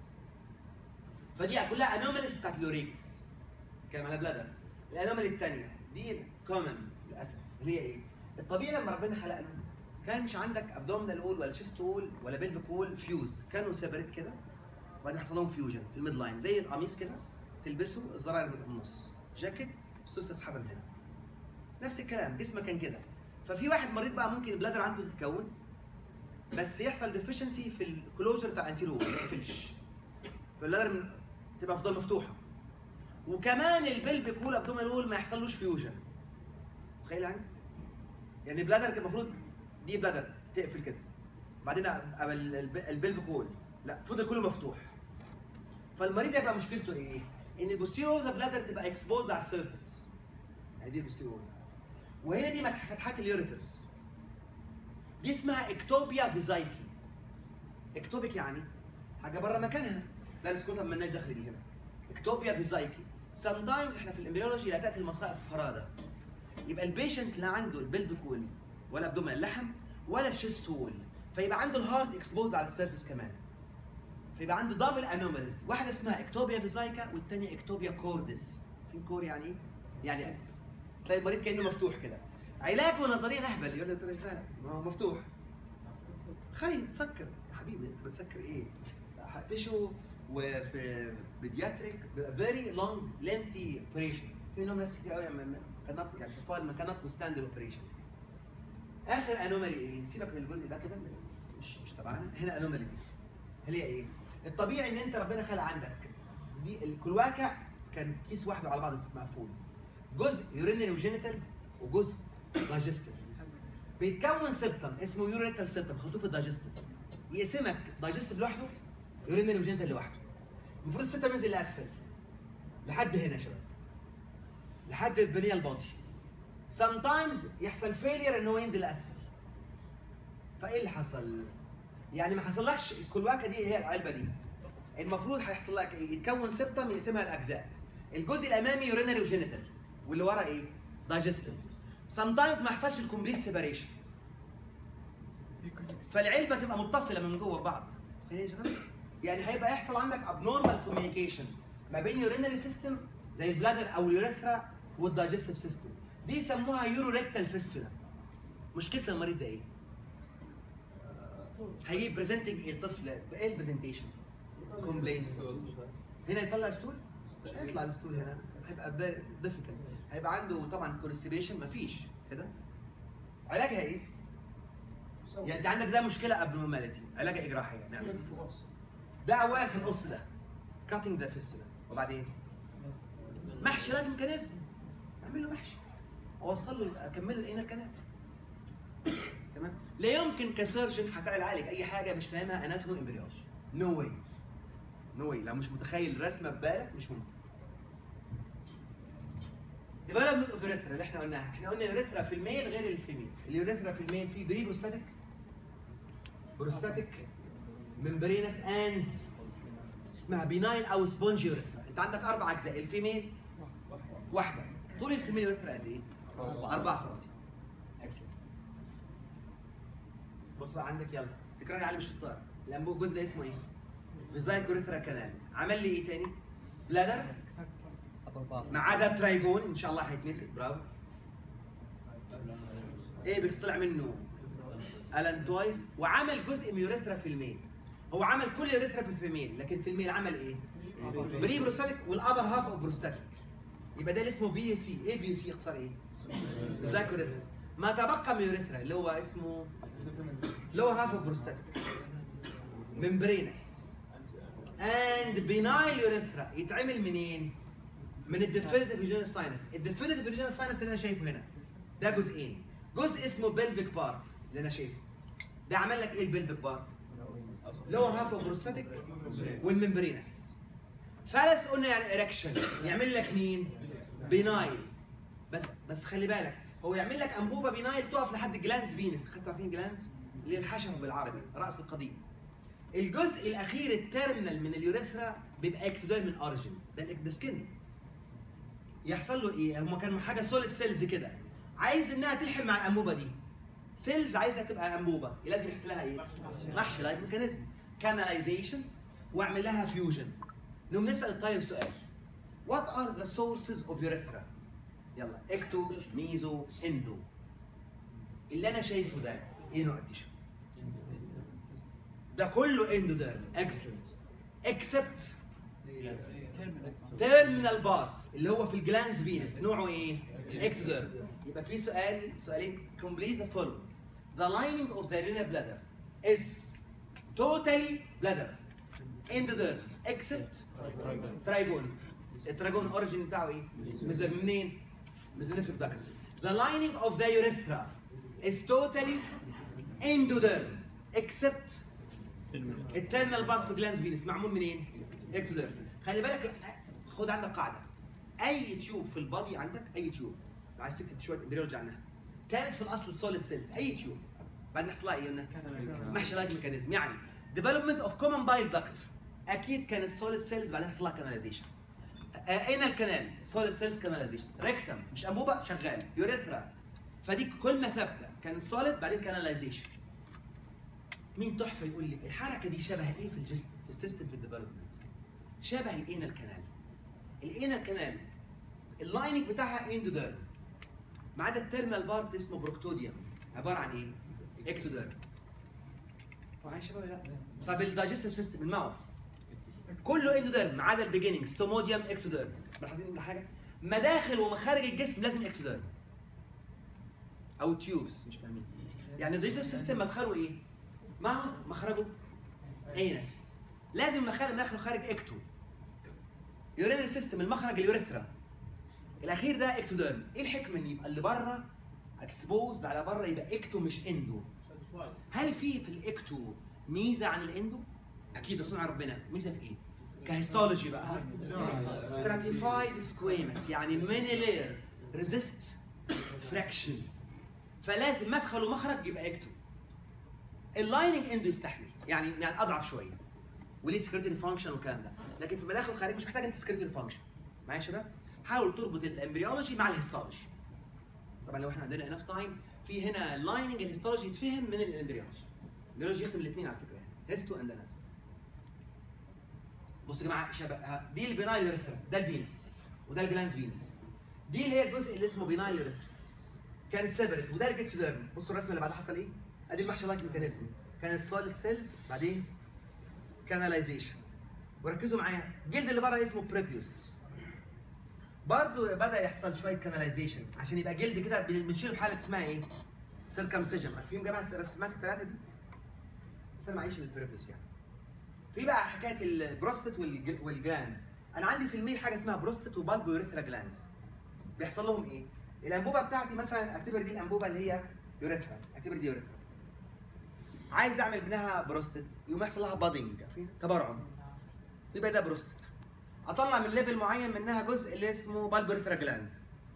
فدي كلها انوماليز بتاعت اليوريكس كلام على بلادر الانومالي الثانيه دي كومن للاسف اللي هي ايه الطبيعي لما ربنا خلقنا كانش عندك ابدومينال وول ولا شيست وول ولا بلفيك وول فيوزد كانوا سيبريت كده وبعدين حصل لهم فيوجن في الميد لاين زي القميص كده تلبسه الزراير من النص جاكيت السوس تسحبها من هنا نفس الكلام جسمك كان كده ففي واحد مريض بقى ممكن البلادر عنده تتكون بس يحصل ديفيشنسي في الكلوجر بتاع الانتيرو ما يقفلش فالبلادر من- تبقى تفضل مفتوحه وكمان البلفيك وول ابدومينال وول ما يحصلوش فيوجن تخيل يعني يعني بلادر كان المفروض دي بلادر تقفل كده بعدين أبقى ال- الب- البلفيك وول لا فضل كله مفتوح فالمريض يبقى مشكلته ايه؟ ان البوستيريور اوف ذا بلادر تبقى اكسبوزد على السيرفيس يعني دي البوستيريور وهنا دي مت- فتحات اليوريترز دي اسمها اكتوبيا فيزايكي اكتوبيك يعني حاجه بره مكانها لا نسكتها مالناش دخل بيه هنا اكتوبيا فيزايكي سام تايمز احنا في الامبريولوجي لا تاتي المصائب فرادى يبقى البيشنت لا عنده البلفيك وول ولا ابدومين اللحم ولا الشيست وول فيبقى عنده الهارت اكسبوزد على السيرفيس كمان فيبقى عنده دبل انوماليز واحده اسمها اكتوبيا فيزايكا والثانيه اكتوبيا كوردس في كور يعني ايه؟ يعني تلاقي المريض كانه مفتوح كده علاجه نظريا اهبل يقول لك لا لا ما هو مفتوح خي تسكر يا حبيبي انت بتسكر ايه؟ تشو وفي بيدياتريك فيري لونج لينثي اوبريشن في منهم ناس كتير قوي كانت يعني اطفال ما كانت ستاندر اوبريشن اخر انومالي ايه؟ سيبك من الجزء ده كده مش مش تبعنا هنا انومالي دي اللي هي ايه؟ الطبيعي ان انت ربنا خلق عندك دي الكلواكه كان كيس واحد على بعض مقفول جزء يورينري وجينيتال وجزء دايجستيف بيتكون سيبتم اسمه يوريتال سيبتم خطوه في الدايجستيف يقسمك دايجستيف لوحده يورينري وجينيتال لوحده المفروض السيبتم ينزل لاسفل لحد هنا يا شباب لحد البنيه الباطي سام تايمز يحصل فيلير ان هو ينزل لاسفل فايه اللي حصل؟ يعني ما حصلكش الكلواكه دي هي العلبه دي المفروض هيحصل لك ايه؟ يتكون سيبتم يقسمها لاجزاء الجزء الامامي يورينري وجينيتال واللي ورا ايه؟ دايجستيف سام تايمز ما يحصلش الكومبليت سيباريشن فالعلبه تبقى متصله من جوه بعض فاهمين يا شباب؟ يعني هيبقى يحصل عندك ابنورمال كوميونيكيشن ما بين يورينري سيستم زي البلادر او اليوريثرا والدايجستيف سيستم دي يسموها يورو ريكتال فيستولا مشكله المريض ده ايه؟ هيجي بريزنتنج ايه الطفل بايه البرزنتيشن؟ كومبلينز هنا يطلع ستول؟ يطلع الستول هنا هيبقى ديفيكلت هيبقى عنده طبعا كونستيبيشن مفيش كده علاجها ايه؟ يعني انت عندك ده مشكله ابنورماليتي علاجها اجراحيه نعمل ده اولا في النص ده كاتنج ذا فيستولا وبعدين محشي لازم ميكانيزم اعمل له محشي اوصل له اكمل له الانر كانال تمام لا يمكن كسيرجن هتعالج اي حاجه مش فاهمها اناتومي امبريولوجي نو واي نو واي لو مش متخيل رسمه في بالك مش ممكن ديفلوبمنت اوف يوريثرا اللي احنا قلناها احنا قلنا اليوريثرا في الميل غير الفيميل اليوريثرا في الميل في بري بروستاتيك بروستاتيك ممبرينس اند اسمها بيناين او سبونج يوريثرا انت عندك اربع اجزاء الفيميل واحده طول الفيميل يوريثرا قد ايه 4 سم اكسلنت بص بقى عندك يلا تكراري علم الشطار الانبوب الجزء ده اسمه ايه فيزايك يوريثرا كانال عمل لي ايه تاني بلادر ما عدا ترايجون ان شاء الله هيتمسك برافو ايبكس طلع منه الانتويز وعمل جزء من يوريثرا في الميل هو عمل كل يوريثرا في الفيميل لكن في الميل عمل ايه؟ بري بروستاتيك والابر هاف اوف بروستاتيك يبقى ده اللي اسمه بي يو سي ايه بي يو سي اختصار ايه؟ بزاك يوريثرا ما تبقى من يوريثرا اللي هو اسمه لور هاف اوف بروستاتيك ممبرينس اند بينايل يوريثرا يتعمل منين؟ من الديفينيتيف فيجينال ساينس الديفينيتيف فيجينال ساينس اللي انا شايفه هنا ده جزئين جزء اسمه بلفيك بارت اللي انا شايفه ده عمل لك ايه البلفيك بارت لور هاف اوف بروستاتيك والممبرينس فالس قلنا يعني اريكشن يعمل لك مين بينايل بس بس خلي بالك هو يعمل لك انبوبه بينايل تقف لحد جلانز فينس خدتوا عارفين جلانز اللي هي الحشم بالعربي راس القضيب الجزء الاخير التيرمينال من اليوريثرا بيبقى اكتودير من اوريجن ده ده سكن يحصل له ايه هما كانوا حاجه سوليد سيلز كده عايز انها تلحم مع الانبوبه دي سيلز عايزها تبقى انبوبه لازم يحصل لها ايه محشي لايك ميكانيزم كاناليزيشن واعمل لها فيوجن نقوم نسال الطيب سؤال What are the sources of urethra؟ يلا اكتو ميزو اندو اللي انا شايفه ده ايه نوع التيشو؟ ده كله اندوديرم اكسلنت اكسبت تيرمينال بارت اللي هو في الجلانز فينس نوعه ايه؟ اكتوديرم يبقى في سؤال سؤالين complete the following the lining of the renal bladder is totally bladder endoderm except ترايجون الترايجون اوريجين بتاعه ايه؟ مثل منين؟ مثل في الدكت The lining of the urethra is totally endoderm except التيرمال بارت في جلانز فينس معمول منين؟ اكتوديرم خلي بالك خد عندك قاعده اي تيوب في البادي عندك اي تيوب لو عايز تكتب شويه امبريولوجي عنها كانت في الاصل السوليد سيلز اي تيوب بعدين يحصل لها ايه قلنا؟ محشي لايك ميكانيزم يعني ديفلوبمنت اوف كومن بايل داكت اكيد كانت سوليد سيلز بعدين يحصل لها كاناليزيشن اين الكنال سوليد سيلز كاناليزيشن ريكتم مش انبوبه شغال يوريثرا فدي كل ما ثابته كان سوليد بعدين كاناليزيشن مين تحفه يقول لي الحركه دي شبه ايه في الجست في السيستم في الديفلوبمنت شبه الانال كانال الانال كانال اللايننج بتاعها اندوديرم ما عدا التيرنال بارت اسمه بروكتوديوم عباره عن ايه؟ اكتوديرم وعايش شباب ولا لا؟ طب الدايجستيف سيستم الماوث كله اندوديرم ما عدا البيجيننج ستوموديوم اكتوديرم ملاحظين حاجه؟ مداخل ومخارج الجسم لازم اكتوديرم او تيوبس مش فاهمين يعني الدايجستيف سيستم مدخله ايه؟ ماوث مخرجه انس لازم مخارج داخل وخارج اكتو يورينال سيستم المخرج اليوريثرا الاخير ده اكتوديرم ايه الحكمه ان يبقى اللي بره اكسبوزد على بره يبقى اكتو مش اندو هل في في الاكتو ميزه عن الاندو اكيد ده صنع ربنا ميزه في ايه كهيستولوجي بقى stratified squamous يعني many layers resist fraction فلازم مدخل ومخرج يبقى اكتو اللايننج اندو يستحمل يعني يعني اضعف شويه وليه سكرتيري فانكشن والكلام ده لكن في المداخل الخارجيه مش محتاج انت سكرتيري فانكشن معايا يا شباب حاول تربط الامبريولوجي مع الهيستولوجي طبعا لو احنا عندنا انف تايم في هنا اللايننج الهيستولوجي يتفهم من الامبريولوجي الامبريولوجي يخدم الاثنين على فكره يعني هيستو اند اناتومي بصوا يا جماعه شباب دي البينايل يوريثرا ده البينس وده الجلانز فينس دي اللي هي الجزء اللي اسمه بينايل يوريثرا كان سيبرت وده الجيكتوديرم بصوا الرسمه اللي بعدها حصل ايه؟ ادي المحشي لايك ميكانيزم كان السوليد سيلز بعدين كاناليزيشن وركزوا معايا الجلد اللي بره اسمه بريبيوس برضه بدا يحصل شويه كاناليزيشن عشان يبقى جلد كده بن- بنشيله في حاله اسمها ايه؟ سيركمسيجن عارفين يا جماعه الرسمات الثلاثه دي؟ بس انا معيش البريبيوس يعني في بقى حكايه البروستات والج- والجلانز انا عندي في الميل حاجه اسمها بروستات وبالبو يوريثرا جلانز بيحصل لهم ايه؟ الانبوبه بتاعتي مثلا اعتبر دي الانبوبه اللي هي يوريثرا اعتبر دي يوريثرا عايز اعمل منها بروستات يقوم يحصل لها بادنج عارفين تبرعم يبقى ده بروستات اطلع من ليفل معين منها جزء اللي اسمه بالبرثرا جلاند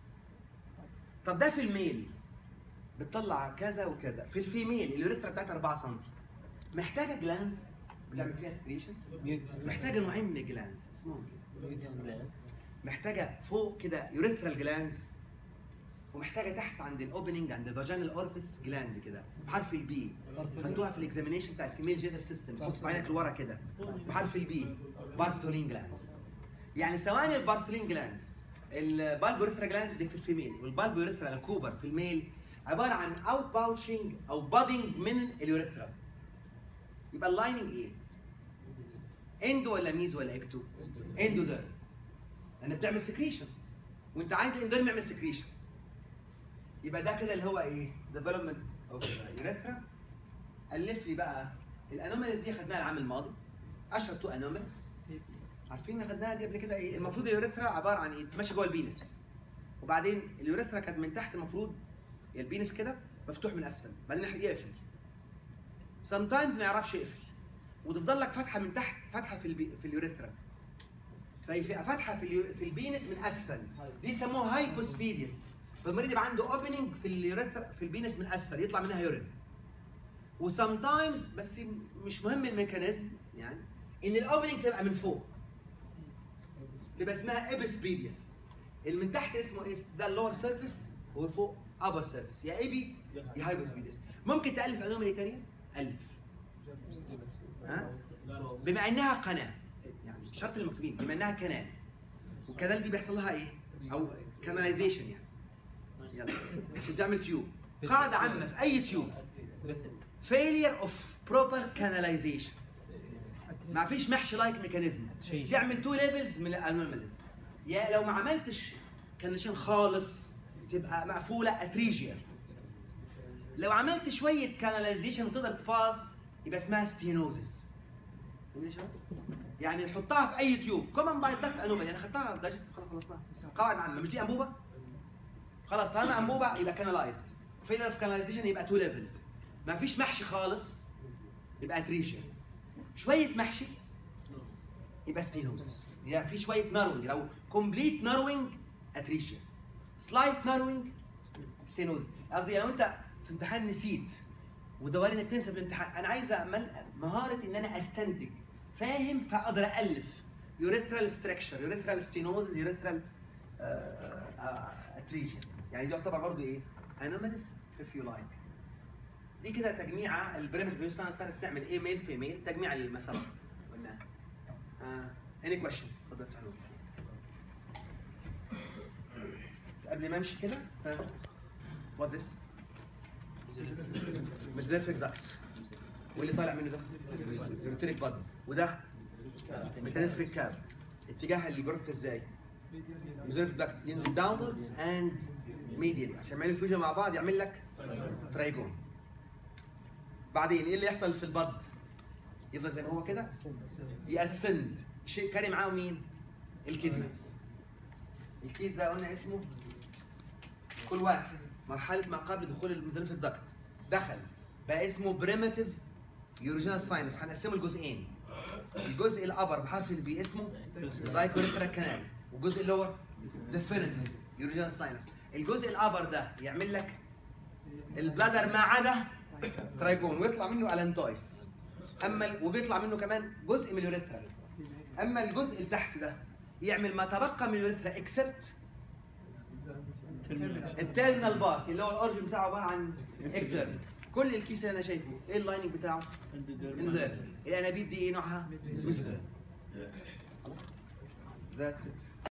طب ده في الميل بتطلع كذا وكذا في الفيميل اليوريثرا بتاعتها 4 سم محتاجه جلانز بتعمل فيها سكريشن محتاجه نوعين من الجلانز اسمهم كده محتاجه فوق كده يوريثرال جلانز ومحتاجه تحت عند الاوبننج عند الفاجينال اورفيس جلاند كده بحرف البي خدوها في الاكزامينيشن بتاع الفيميل جينر سيستم خد صباعينك لورا كده بحرف البي بارثولين جلاند يعني ثواني البارثولين جلاند البالبوريثرا جلاند دي في الفيميل والبالبوريثرا الكوبر في الميل عباره عن اوت باوتشنج او بادنج من اليوريثرا يبقى اللايننج ايه؟ اندو ولا ميز ولا اكتو؟ اندو ديرم لان بتعمل سكريشن وانت عايز الاندورم يعمل سكريشن يبقى ده كده اللي هو ايه؟ ديفلوبمنت اوف يوريثرا الف لي بقى الانوماليز دي خدناها العام الماضي اشهر تو انوماليز عارفين ان خدناها دي قبل كده ايه؟ المفروض اليوريثرا عباره عن ايه؟ ماشيه جوه البينس وبعدين اليوريثرا كانت من تحت المفروض البينس كده مفتوح من اسفل بعدين يقفل sometimes ما يعرفش يقفل وتفضل لك فتحه من تحت فتحه في البي... في اليوريثرا فهي في فتحه في, اليو... في البينس من اسفل دي يسموها هايبوسبيديس فالمريض يبقى عنده اوبننج في اليوريثرا في البينس من اسفل يطلع منها يورين وسام تايمز بس مش مهم الميكانيزم يعني ان الاوبننج تبقى من فوق تبقى اسمها ابسبيديس اللي من تحت اسمه ايه؟ ده اللور سيرفيس وفوق ابر سيرفيس يا ايبي يا هايبوسبيديس ممكن تالف انومالي ثانيه؟ الف ها؟ بما انها قناه يعني شرط المكتوبين بما انها كنال والكنال دي بيحصل لها ايه؟ او كاناليزيشن يعني يلا عشان تعمل تيوب قاعده عامه في اي تيوب failure of proper canalization ما فيش محشي لايك ميكانيزم تعمل تو ليفلز من الانوماليز يا لو ما عملتش كانشن خالص تبقى مقفوله اتريجيا لو عملت شويه كاناليزيشن وتقدر تباس يبقى اسمها ستينوزس يعني نحطها في اي تيوب كومن باي داكت انومالي انا خدتها دايجست خلاص خلصناها قواعد عامه مش دي انبوبه خلاص طالما انبوبه يبقى كانالايزد فيلر اوف كاناليزيشن يبقى تو ليفلز ما فيش محشي خالص يبقى اتريجيا شويه محشي يبقى ستينوزس يعني في شويه ناروينج لو كومبليت ناروينج اتريجيا سلايت ناروينج ستينوزس قصدي لو انت في امتحان نسيت ودواري انك تنسى في الامتحان انا عايز أعمل مهاره ان انا استنتج فاهم فاقدر الف يوريثرال ستراكشر يوريثرال ستينوزس يوريثرال اتريجيا يعني دي يعتبر برضه ايه انوماليز if you like دي كده تجميعه البريمت بيوستان ساينس تعمل ايه ميل في ميل تجميع المسار قلنا آه. اني كويشن اتفضل افتح له. بس قبل ما امشي كده وات ذس مش دافك داكت واللي طالع منه ده يوريتريك بادن وده ميتانفريك كاب اتجاه الجروث ازاي؟ ميزانفريك داكت ينزل داونوردز اند ميديالي عشان يعملوا فيوجن مع بعض يعمل لك ترايجون بعدين ايه اللي يحصل في البد؟ يفضل زي ما هو كده يأسند شيء كاري معاه مين؟ الكدنس الكيس ده قلنا اسمه كل واحد مرحلة ما قبل دخول الميزانفريك الدكت دخل بقى اسمه بريمتيف يوروجينال ساينس هنقسمه لجزئين الجزء الابر بحرف البي اسمه زايكوريترا كانال والجزء اللور ديفينيتيف يوروجينال ساينس الجزء الابر ده يعمل لك البلادر ما عدا ترايجون ويطلع منه الانتويس اما ال- وبيطلع منه كمان جزء من اليوريثرا اما الجزء اللي تحت ده يعمل ما تبقى من اليوريثرا اكسبت التيرمينال بارت اللي هو الاورجن بتاعه عباره عن اكتر كل الكيس اللي انا شايفه ايه اللايننج بتاعه؟ اندر الانابيب دي ايه نوعها؟ ميزوديرم خلاص؟ That's it